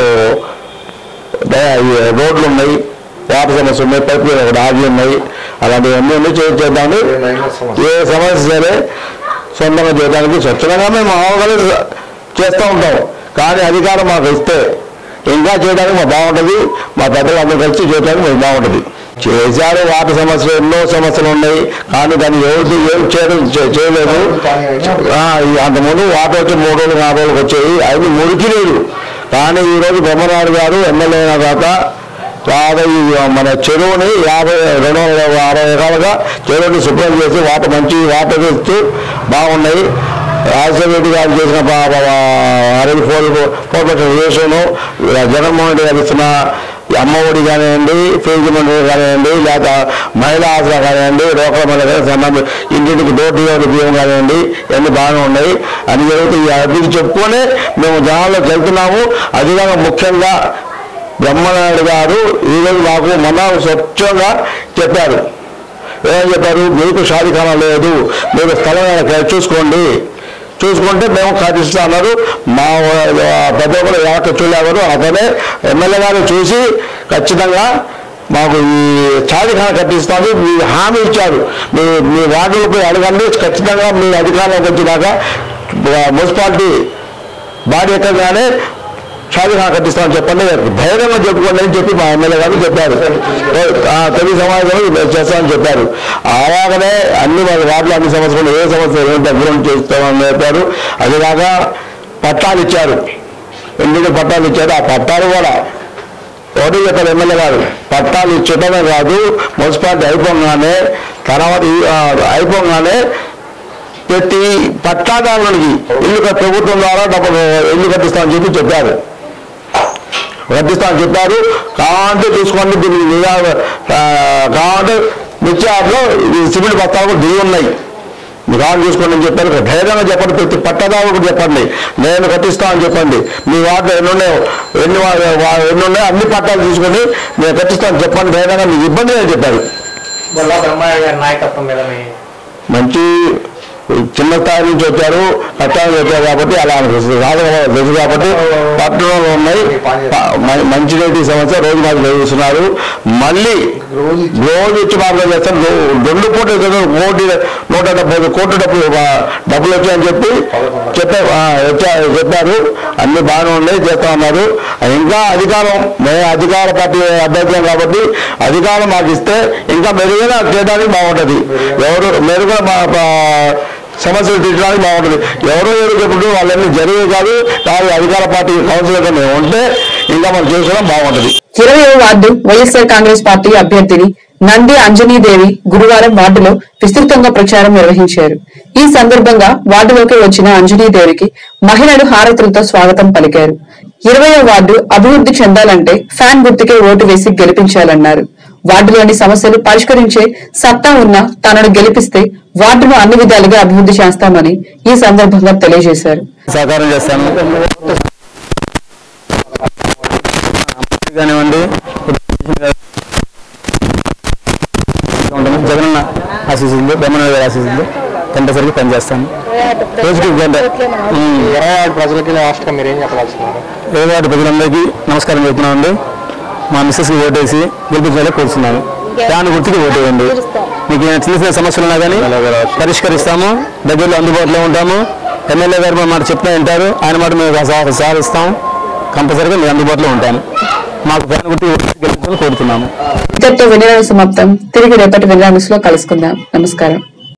ద- ఈ రోడ్లు ఉన్నాయి వాటర్ సమస్య ఉన్నాయి పైపు లైన్ ఒకటి ఆగి ఉన్నాయి అలాంటివన్నీ ఉన్నాయి చే- చేద్దామని ఏ సమస్య సరే సొంతంగా చేయడానికి స్వచ్ఛంగా మేము అవగాహన చేస్తూ ఉంటాం కానీ అధికారం మాకు ఇస్తే ఇంకా చేయడానికి మాకు బాగుంటుంది మా పెద్దలు అందరూ కలిసి చేయడానికి మాకు బాగుంటుంది చేశారు వాటర్ సమస్యలు ఎన్నో సమస్యలు ఉన్నాయి కానీ దాన్ని ఎవరు ఏం చేయడం చే- చేయలేదు ఆ, ఈ అంతకుముందు వాటర్ వచ్చి మూడు రోజులు నాలుగు రోజులకు వచ్చాయి అవి మురికి లేదు కానీ ఈరోజు బ్రహ్మనాయుడు గారు ఎమ్మెల్యే అయిన తర్వాత యాభై మన చెరువుని యాభై రెండు వందల అరవై ఎకరాలుగా చెరువుని శుభ్రం చేసి వాటర్ మంచి వాటర్ ఇస్తూ బాగున్నాయి రాజశేఖర రెడ్డి గారు చేసిన ప- ప- అరవై four four percent reservation Jaganmohan Reddy గారు ఇస్తున్న ఈ అమ్మఒడి కానివ్వండి ఫీజు మండలి కానివ్వండి లేదా మహిళా ఆసరా కానివ్వండి రోకల మండలి కానీ సంబంధం ఇంటింటికి డోర్ డెలివరీ బియ్యం కానివ్వండి ఇవన్నీ బాగానే ఉన్నాయి అని జరుగుతూ ఈ అభివృద్ధి చెప్పుకొని మేము జనాల్లోకి వెళ్తున్నాము అదేవిధంగా ముఖ్యంగా బ్రహ్మనాయుడు గారు ఈరోజు మాకు మొన్న స్వచ్ఛంగా చెప్పారు ఏమని చెప్పారు మీకు షాదీఖానా లేదు మీరు స్థలం ఏమైనా చూసుకోండి చూసుకుంటే మేము కట్టిస్తా అన్నారు మా పెద్ద కూడా ఎవరికి చూడలేవారు అతనే ఎమ్మెల్యే గారు చూసి ఖచ్చితంగా మాకు ఈ చాదిఖానా కట్టిస్తాను మీ హామీ ఇచ్చారు మీ మీ వార్డులో పోయి అడగండి ఖచ్చితంగా మీ అధికారంలోకి వచ్చినాక మున్సిపాలిటీ బాడీ ఎక్కగానే షాదీఖానా కట్టిస్తామని చెప్పండి ధైర్యంగా చెప్పుకోండి అని చెప్పి మా ఎమ్మెల్యే గారు చెప్పారు ఆ, తెలుగు సమాజంలో ఇది చేస్తామని చెప్పారు అలాగనే అన్ని మన వార్డులో అన్ని సమస్యలు ఏ సమస్య ఏం దగ్గర చేస్తామని చెప్పారు అదిగాక పట్టాలు ఇచ్చారు ఎందుకు పట్టాలు ఇచ్చారు ఆ పట్టాలు కూడా ఒకటి చెప్పారు ఎమ్మెల్యే గారు పట్టాలు ఇచ్చడమే కాదు మున్సిపాలిటీ అయిపోగానే తర్వాత ఈ, ఆ, అయిపోగానే ప్రతి పట్టాదారునికి ఇల్లు కట్- ప్రభుత్వం ద్వారా డబ్బులు ఇల్లు కట్టిస్తామని చెప్పి చెప్పారు కట్టిస్తామని చెప్పారు కావాలంటే చూసుకోండి దీనికి నిజా- ఆ, కావాలంటే మిర్చార్లో ఈ సిమెంట్ బస్తాలు కూడా దిగి ఉన్నాయి మీరు ఆన్ చూసుకోండి అని చెప్పారు ధైర్యంగా చెప్పండి ప్రతి పట్టదారులకు చెప్పండి నేను కట్టిస్తామని చెప్పండి మీ వాటిలో ఎన్ని ఉన్నాయో ఎన్ని వా- వా- ఎన్ని ఉన్నాయో అన్ని పట్టాలు తీసుకొని నేను కట్టిస్తాను చెప్పండి ధైర్యంగా మీకు ఇబ్బంది అని చెప్పారు బొల్లా బ్రహ్మయ్య గారి నాయకత్వం మీద మీ మంచి చిన్న స్థాయి నుంచి వచ్చారు కష్టాలు వచ్చారు కాబట్టి అలా రాదు తెలుసు కాబట్టి పట్టణంలో ఉన్నాయి ప- మ- మంచినీటి సమస్య రోజు మాకు నిర్వహిస్తున్నారు మళ్ళీ రోజు ఇచ్చి మార్గం చేస్తారు రో- రెండు కోట్లు ఇస్తారు. కోటి నూట డెబ్బై ఐదు కోట్ల డబ్బులు ఆ, డబ్బులు వచ్చాయని చెప్పి చెప్పారు ఆ, వచ్చా- చెప్పారు అన్ని బాగానే ఉన్నాయి చేస్తా ఉన్నారు ఇంకా అధికారం మేము అధికార పార్టీ అభ్యర్థులం కాబట్టి అధికారం మాకు ఇస్తే ఇంకా మెరుగైన చేయడానికి బాగుంటది ఎవరు మెరుగైన మా- మా సమస్యలు తీర్చడానికి బాగుంటుంది ఎవరో ఏదో చెప్పుడు వాళ్ళన్నీ జరిగే కాదు కాదు అధికార పార్టీ కౌన్సిలర్గా మేము ఉంటే ఇంకా మనం చేసుకోవడం బాగుంటుంది ఇరవై వార్డు వైఎస్ఆర్ కాంగ్రెస్ పార్టీ అభ్యర్థిని నంది అంజనీదేవి గురువారం వార్డులో విస్తృతంగా ప్రచారం నిర్వహించారు ఈ సందర్భంగా వార్డులోకి వచ్చిన అంజనీదేవికి మహిళలు హారతులతో స్వాగతం పలికారు ఇరవై వార్డు అభివృద్ధి చెందాలంటే ఫ్యాన్ గుర్తుకే ఓటు వేసి గెలిపించాలన్నారు వార్డులోని సమస్యలు పరిష్కరించే సత్తా ఉన్న తనను గెలిపిస్తే వార్డును అన్ని విధాలుగా అభివృద్ధి చేస్తామని ఈ సందర్భంగా తెలియజేశారు సహకారం చేస్తాను కానివ్వండి ఉంటాము. జగనన్న ఆశీస్సులు బ్రహ్మనాయుడు గారి ఆశీస్సులు కంపల్సరీగా పనిచేస్తాను రోజుకి గంట ఉమ్. ప్రజలకి లాస్ట్గా మీరు ఏం చెప్పదలుచుకున్నారు ఏవాటి ప్రజలందరికీ నమస్కారం చెప్తున్నామండి మా మిస్సెస్కి ఓటేసి గెలిపించాలని కోరుతున్నాను ఫ్యాన్ గుర్తుకి ఓటేయండి మీకు ఏమైనా చిన్న చిన్న సమస్యలు ఉన్నా కానీ పరిష్కరిస్తాము దగ్గరలో అందుబాటులో ఉంటాము ఎమ్మెల్యే గారు మా మాట చెప్పినా వింటారు ఆయన మాట మేము సహ- సహకరిస్తాం కంపల్సరీగా మీ అందుబాటులో ఉంటాను మాకు ఫ్యాన్ గుర్తుకి ఓటేసి గెలిపించాలని కోరుతున్నాము ఇంతటితో వినడం సమాప్తం తిరిగి రేపటి వినడానికి లో కలుసుకుందాం నమస్కారం